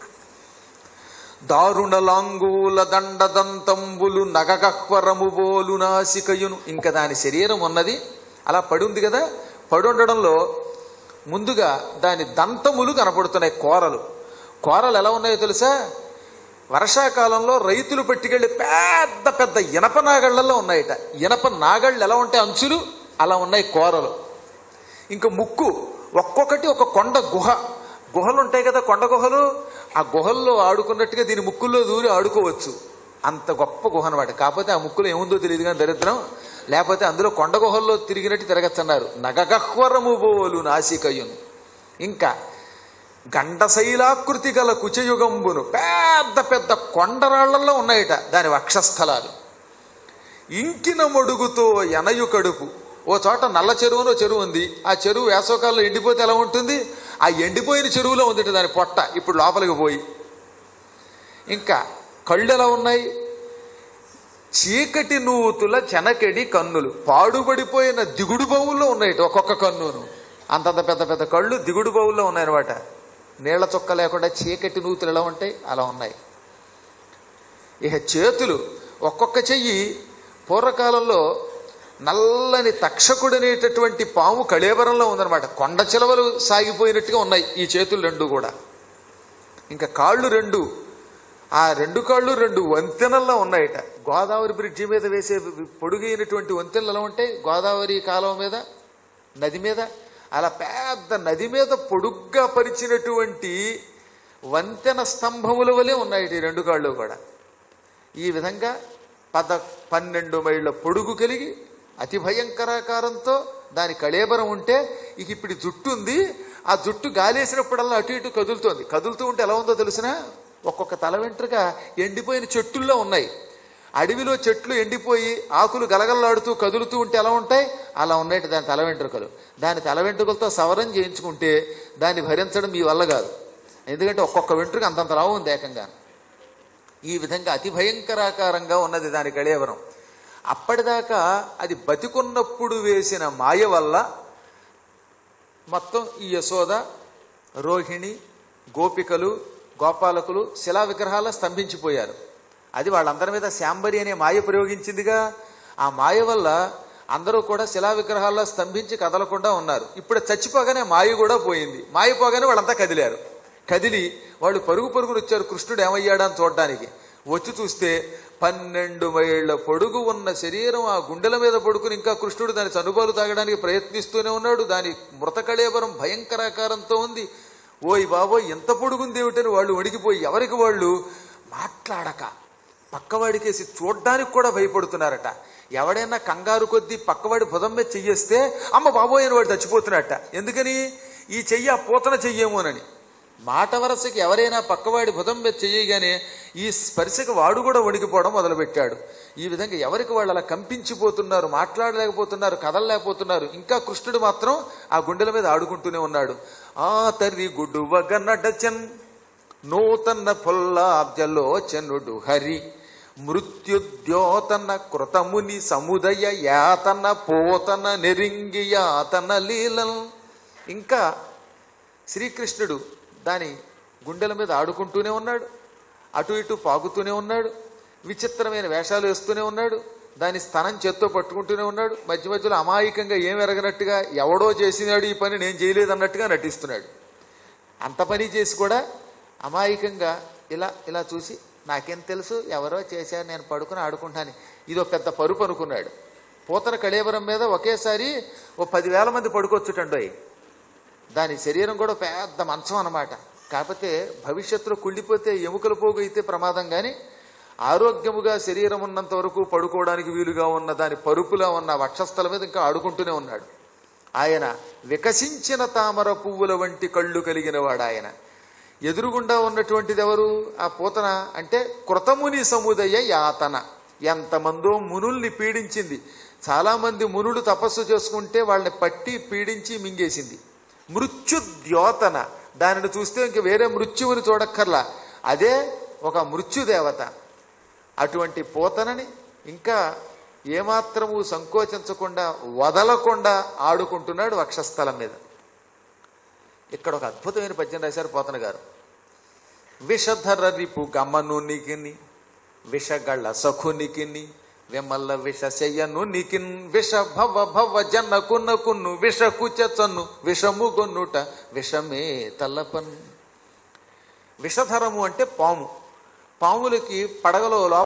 దారుణ లాంగూల దండదంతంబులు నగగహ్వరము బోలు నాసికయును ఇంకా దాని శరీరం ఉన్నది అలా పడి ఉంది కదా పడి ఉండడంలో ముందుగా దాని దంతములు కనపడుతున్నాయి కోరలు కోరలు ఎలా ఉన్నాయో తెలుసా వర్షాకాలంలో రైతులు పట్టుకెళ్ళి పెద్ద పెద్ద ఇనప నాగళ్లలో ఉన్నాయట ఇనప నాగళ్ళు ఎలా ఉంటాయి అంచులు అలా ఉన్నాయి కోరలు ఇంకా ముక్కు ఒక్కొక్కటి ఒక కొండ గుహ గుహలు ఉంటాయి కదా కొండ గుహలు ఆ గుహల్లో ఆడుకున్నట్టుగా దీని ముక్కుల్లో దూరి ఆడుకోవచ్చు అంత గొప్ప గుహ అనమాట కాకపోతే ఆ ముక్కులో ఏముందో తెలియదు కానీ దరిద్రం లేకపోతే అందులో కొండ గుహల్లో తిరిగినట్టు తిరగచ్చన్నారు నగగహ్వరము బోలు నాసికయును ఇంకా గండశైలాకృతి గల కుచయుగంబును పెద్ద పెద్ద కొండరాళ్లలో ఉన్నాయట దాని వక్షస్థలాలు ఇంకిన మడుగుతో ఎనయు కడుపు ఓ చోట నల్ల చెరువు అని ఓ చెరువు ఉంది ఆ చెరువు వేసవకాలంలో ఎండిపోతే ఎలా ఉంటుంది ఆ ఎండిపోయిన చెరువులో ఉంది దాని పొట్ట ఇప్పుడు లోపలికి పోయి ఇంకా కళ్ళు ఎలా ఉన్నాయి చీకటి నూతుల చెనకెడి కన్నులు పాడుబడిపోయిన దిగుడు బౌల్లో ఉన్నాయి ఒక్కొక్క కన్నును అంతంత పెద్ద పెద్ద కళ్ళు దిగుడు బౌల్లో ఉన్నాయన్నమాట నీళ్ల చొక్క లేకుండా చీకటి నూతులు ఎలా ఉంటాయి అలా ఉన్నాయి ఇక చేతులు ఒక్కొక్క చెయ్యి పూర్వకాలంలో నల్లని తక్షకుడు అనేటటువంటి పాము కళేబరంలో ఉందన్నమాట కొండ చిలవలు సాగిపోయినట్టుగా ఉన్నాయి ఈ చేతులు రెండు కూడా ఇంకా కాళ్ళు రెండు ఆ రెండు కాళ్ళు రెండు వంతెనల్లో ఉన్నాయట గోదావరి బ్రిడ్జి మీద వేసే పొడుగైనటువంటి వంతెనలు ఎలా ఉంటాయి గోదావరి కాలువ మీద నది మీద అలా పెద్ద నది మీద పొడుగ్గా పరిచినటువంటి వంతెన స్తంభముల వలె ఉన్నాయి ఈ రెండు కాళ్ళు కూడా ఈ విధంగా పద పన్నెండు మైళ్ళ పొడుగు కలిగి అతి భయంకరాకారంతో దాని కళేబరం ఉంటే ఇక ఇప్పుడు ఈ జుట్టు ఉంది ఆ జుట్టు గాలేసినప్పుడల్లా అటు ఇటు కదులుతోంది కదులుతూ ఉంటే ఎలా ఉందో తెలిసినా ఒక్కొక్క తల వెంట్రుక ఎండిపోయిన చెట్టుల్లో ఉన్నాయి అడవిలో చెట్లు ఎండిపోయి ఆకులు గలగలలాడుతూ కదులుతూ ఉంటే ఎలా ఉంటాయి అలా ఉన్నాయి దాని తల వెంట్రుకలు దాని తల వెంట్రుకలతో సవరం చేయించుకుంటే దాన్ని భరించడం మీ వల్ల కాదు ఎందుకంటే ఒక్కొక్క వెంట్రుక అంతంత లావు ఉంది ఏకంగా ఈ విధంగా అతి భయంకరాకారంగా ఉన్నది దాని కళేవరం అప్పటిదాకా అది బతికున్నప్పుడు వేసిన మాయ వల్ల మొత్తం ఈ యశోద రోహిణి గోపికలు గోపాలకులు శిలా విగ్రహాల స్తంభించిపోయారు అది వాళ్ళందరి మీద శాంబరి అనే మాయ ప్రయోగించిందిగా ఆ మాయ వల్ల అందరూ కూడా శిలా విగ్రహాల్లో స్తంభించి కదలకుండా ఉన్నారు ఇప్పుడు చచ్చిపోగానే మాయ కూడా పోయింది మాయ పోగానే వాళ్ళంతా కదిలారు కదిలి వాళ్ళు పరుగు పరుగును వచ్చారు కృష్ణుడు ఏమయ్యాడా అని చూడడానికి వచ్చి చూస్తే పన్నెండు మైళ్ళ పొడుగు ఉన్న శరీరం ఆ గుండెల మీద పడుకుని ఇంకా కృష్ణుడు దాని చనుబాలు తాగడానికి ప్రయత్నిస్తూనే ఉన్నాడు దాని మృతకళేబరం భయంకరాకారంతో ఉంది ఓయ్ బాబోయ్ ఎంత పొడుగుంది ఏమిటని వాళ్ళు వణికిపోయి ఎవరికి వాళ్ళు మాట్లాడక పక్కవాడికేసి చూడ్డానికి కూడా భయపడుతున్నారట ఎవడైనా కంగారు కొద్దీ పక్కవాడి భుజం మీద చెయ్యేస్తే అమ్మ బాబోయ్ అని వాడు చచ్చిపోతున్నట్ట ఎందుకని ఈ చెయ్యి ఆ పూతన చెయ్యేమోనని మాట వరసకి ఎవరైనా పక్కవాడి భుజం మీద చెయ్యగానే ఈ స్పర్శకి వాడు కూడా వణికిపోవడం మొదలుపెట్టాడు ఈ విధంగా ఎవరికి వాళ్ళు అలా కంపించిపోతున్నారు మాట్లాడలేకపోతున్నారు కదలలేకపోతున్నారు ఇంకా కృష్ణుడు మాత్రం ఆ గుండెల మీద ఆడుకుంటూనే ఉన్నాడు ఆ తర్రి గుడ్డువగ నడచన్ నూతన పొల్లాబ్జలోచనుడు హరి మృత్యుద్యోతన కృతముని సముదయ యాతన పోతన నెరింగి యాతన లీలల్ ఇంకా శ్రీకృష్ణుడు దాని గుండెల మీద ఆడుకుంటూనే ఉన్నాడు అటు ఇటు పాకుతూనే ఉన్నాడు విచిత్రమైన వేషాలు వేస్తూనే ఉన్నాడు దాని స్థనం చేత్తో పట్టుకుంటూనే ఉన్నాడు మధ్య మధ్యలో అమాయకంగా ఏం ఎరగనట్టుగా ఎవడో చేసినాడు ఈ పని నేను చేయలేదన్నట్టుగా నటిస్తున్నాడు అంత పని చేసి కూడా అమాయకంగా ఇలా ఇలా చూసి నాకేం తెలుసు ఎవరో చేశారు నేను పడుకుని ఆడుకుంటాను ఇదో పెద్ద పరుపు అనుకున్నాడు పూతన కళేబరం మీద ఒకేసారి ఓ పదివేల మంది పడుకోవచ్చుటండోయ్ దాని శరీరం కూడా పెద్ద మంచం అన్నమాట కాకపోతే భవిష్యత్తులో కుళ్ళిపోతే ఎముకల పోగు అయితే ప్రమాదం కానీ ఆరోగ్యముగా శరీరం ఉన్నంత వరకు పడుకోవడానికి వీలుగా ఉన్న దాని పరుపులా ఉన్న వక్షస్థల మీద ఇంకా ఆడుకుంటూనే ఉన్నాడు ఆయన వికసించిన తామర పువ్వుల వంటి కళ్ళు కలిగిన వాడు ఆయన ఎదురుగుండా ఉన్నటువంటిది ఎవరు ఆ పూతన అంటే కృతముని సముదయ యాతన ఎంతమందో మునుల్ని పీడించింది చాలామంది మునులు తపస్సు చేసుకుంటే వాళ్ళని పట్టి పీడించి మింగేసింది మృత్యుద్యోతన దానిని చూస్తే ఇంక వేరే మృత్యువుని చూడక్కర్లా అదే ఒక మృత్యుదేవత అటువంటి పోతనని ఇంకా ఏమాత్రము సంకోచించకుండా వదలకుండా ఆడుకుంటున్నాడు వక్షస్థలం మీద ఇక్కడ ఒక అద్భుతమైన పద్యం రాశారు పోతన గారు విషధర రిపు గమనునికిని విషగళ్ళ సఖునికిని విమల్ల విష శయ్యను నికిన్ విష భవ భవ జనకునకును విష కుచను విషము గొన్నుట విషమే తలపన్ విషధరము అంటే పాము పాములకి పడగలో లోపల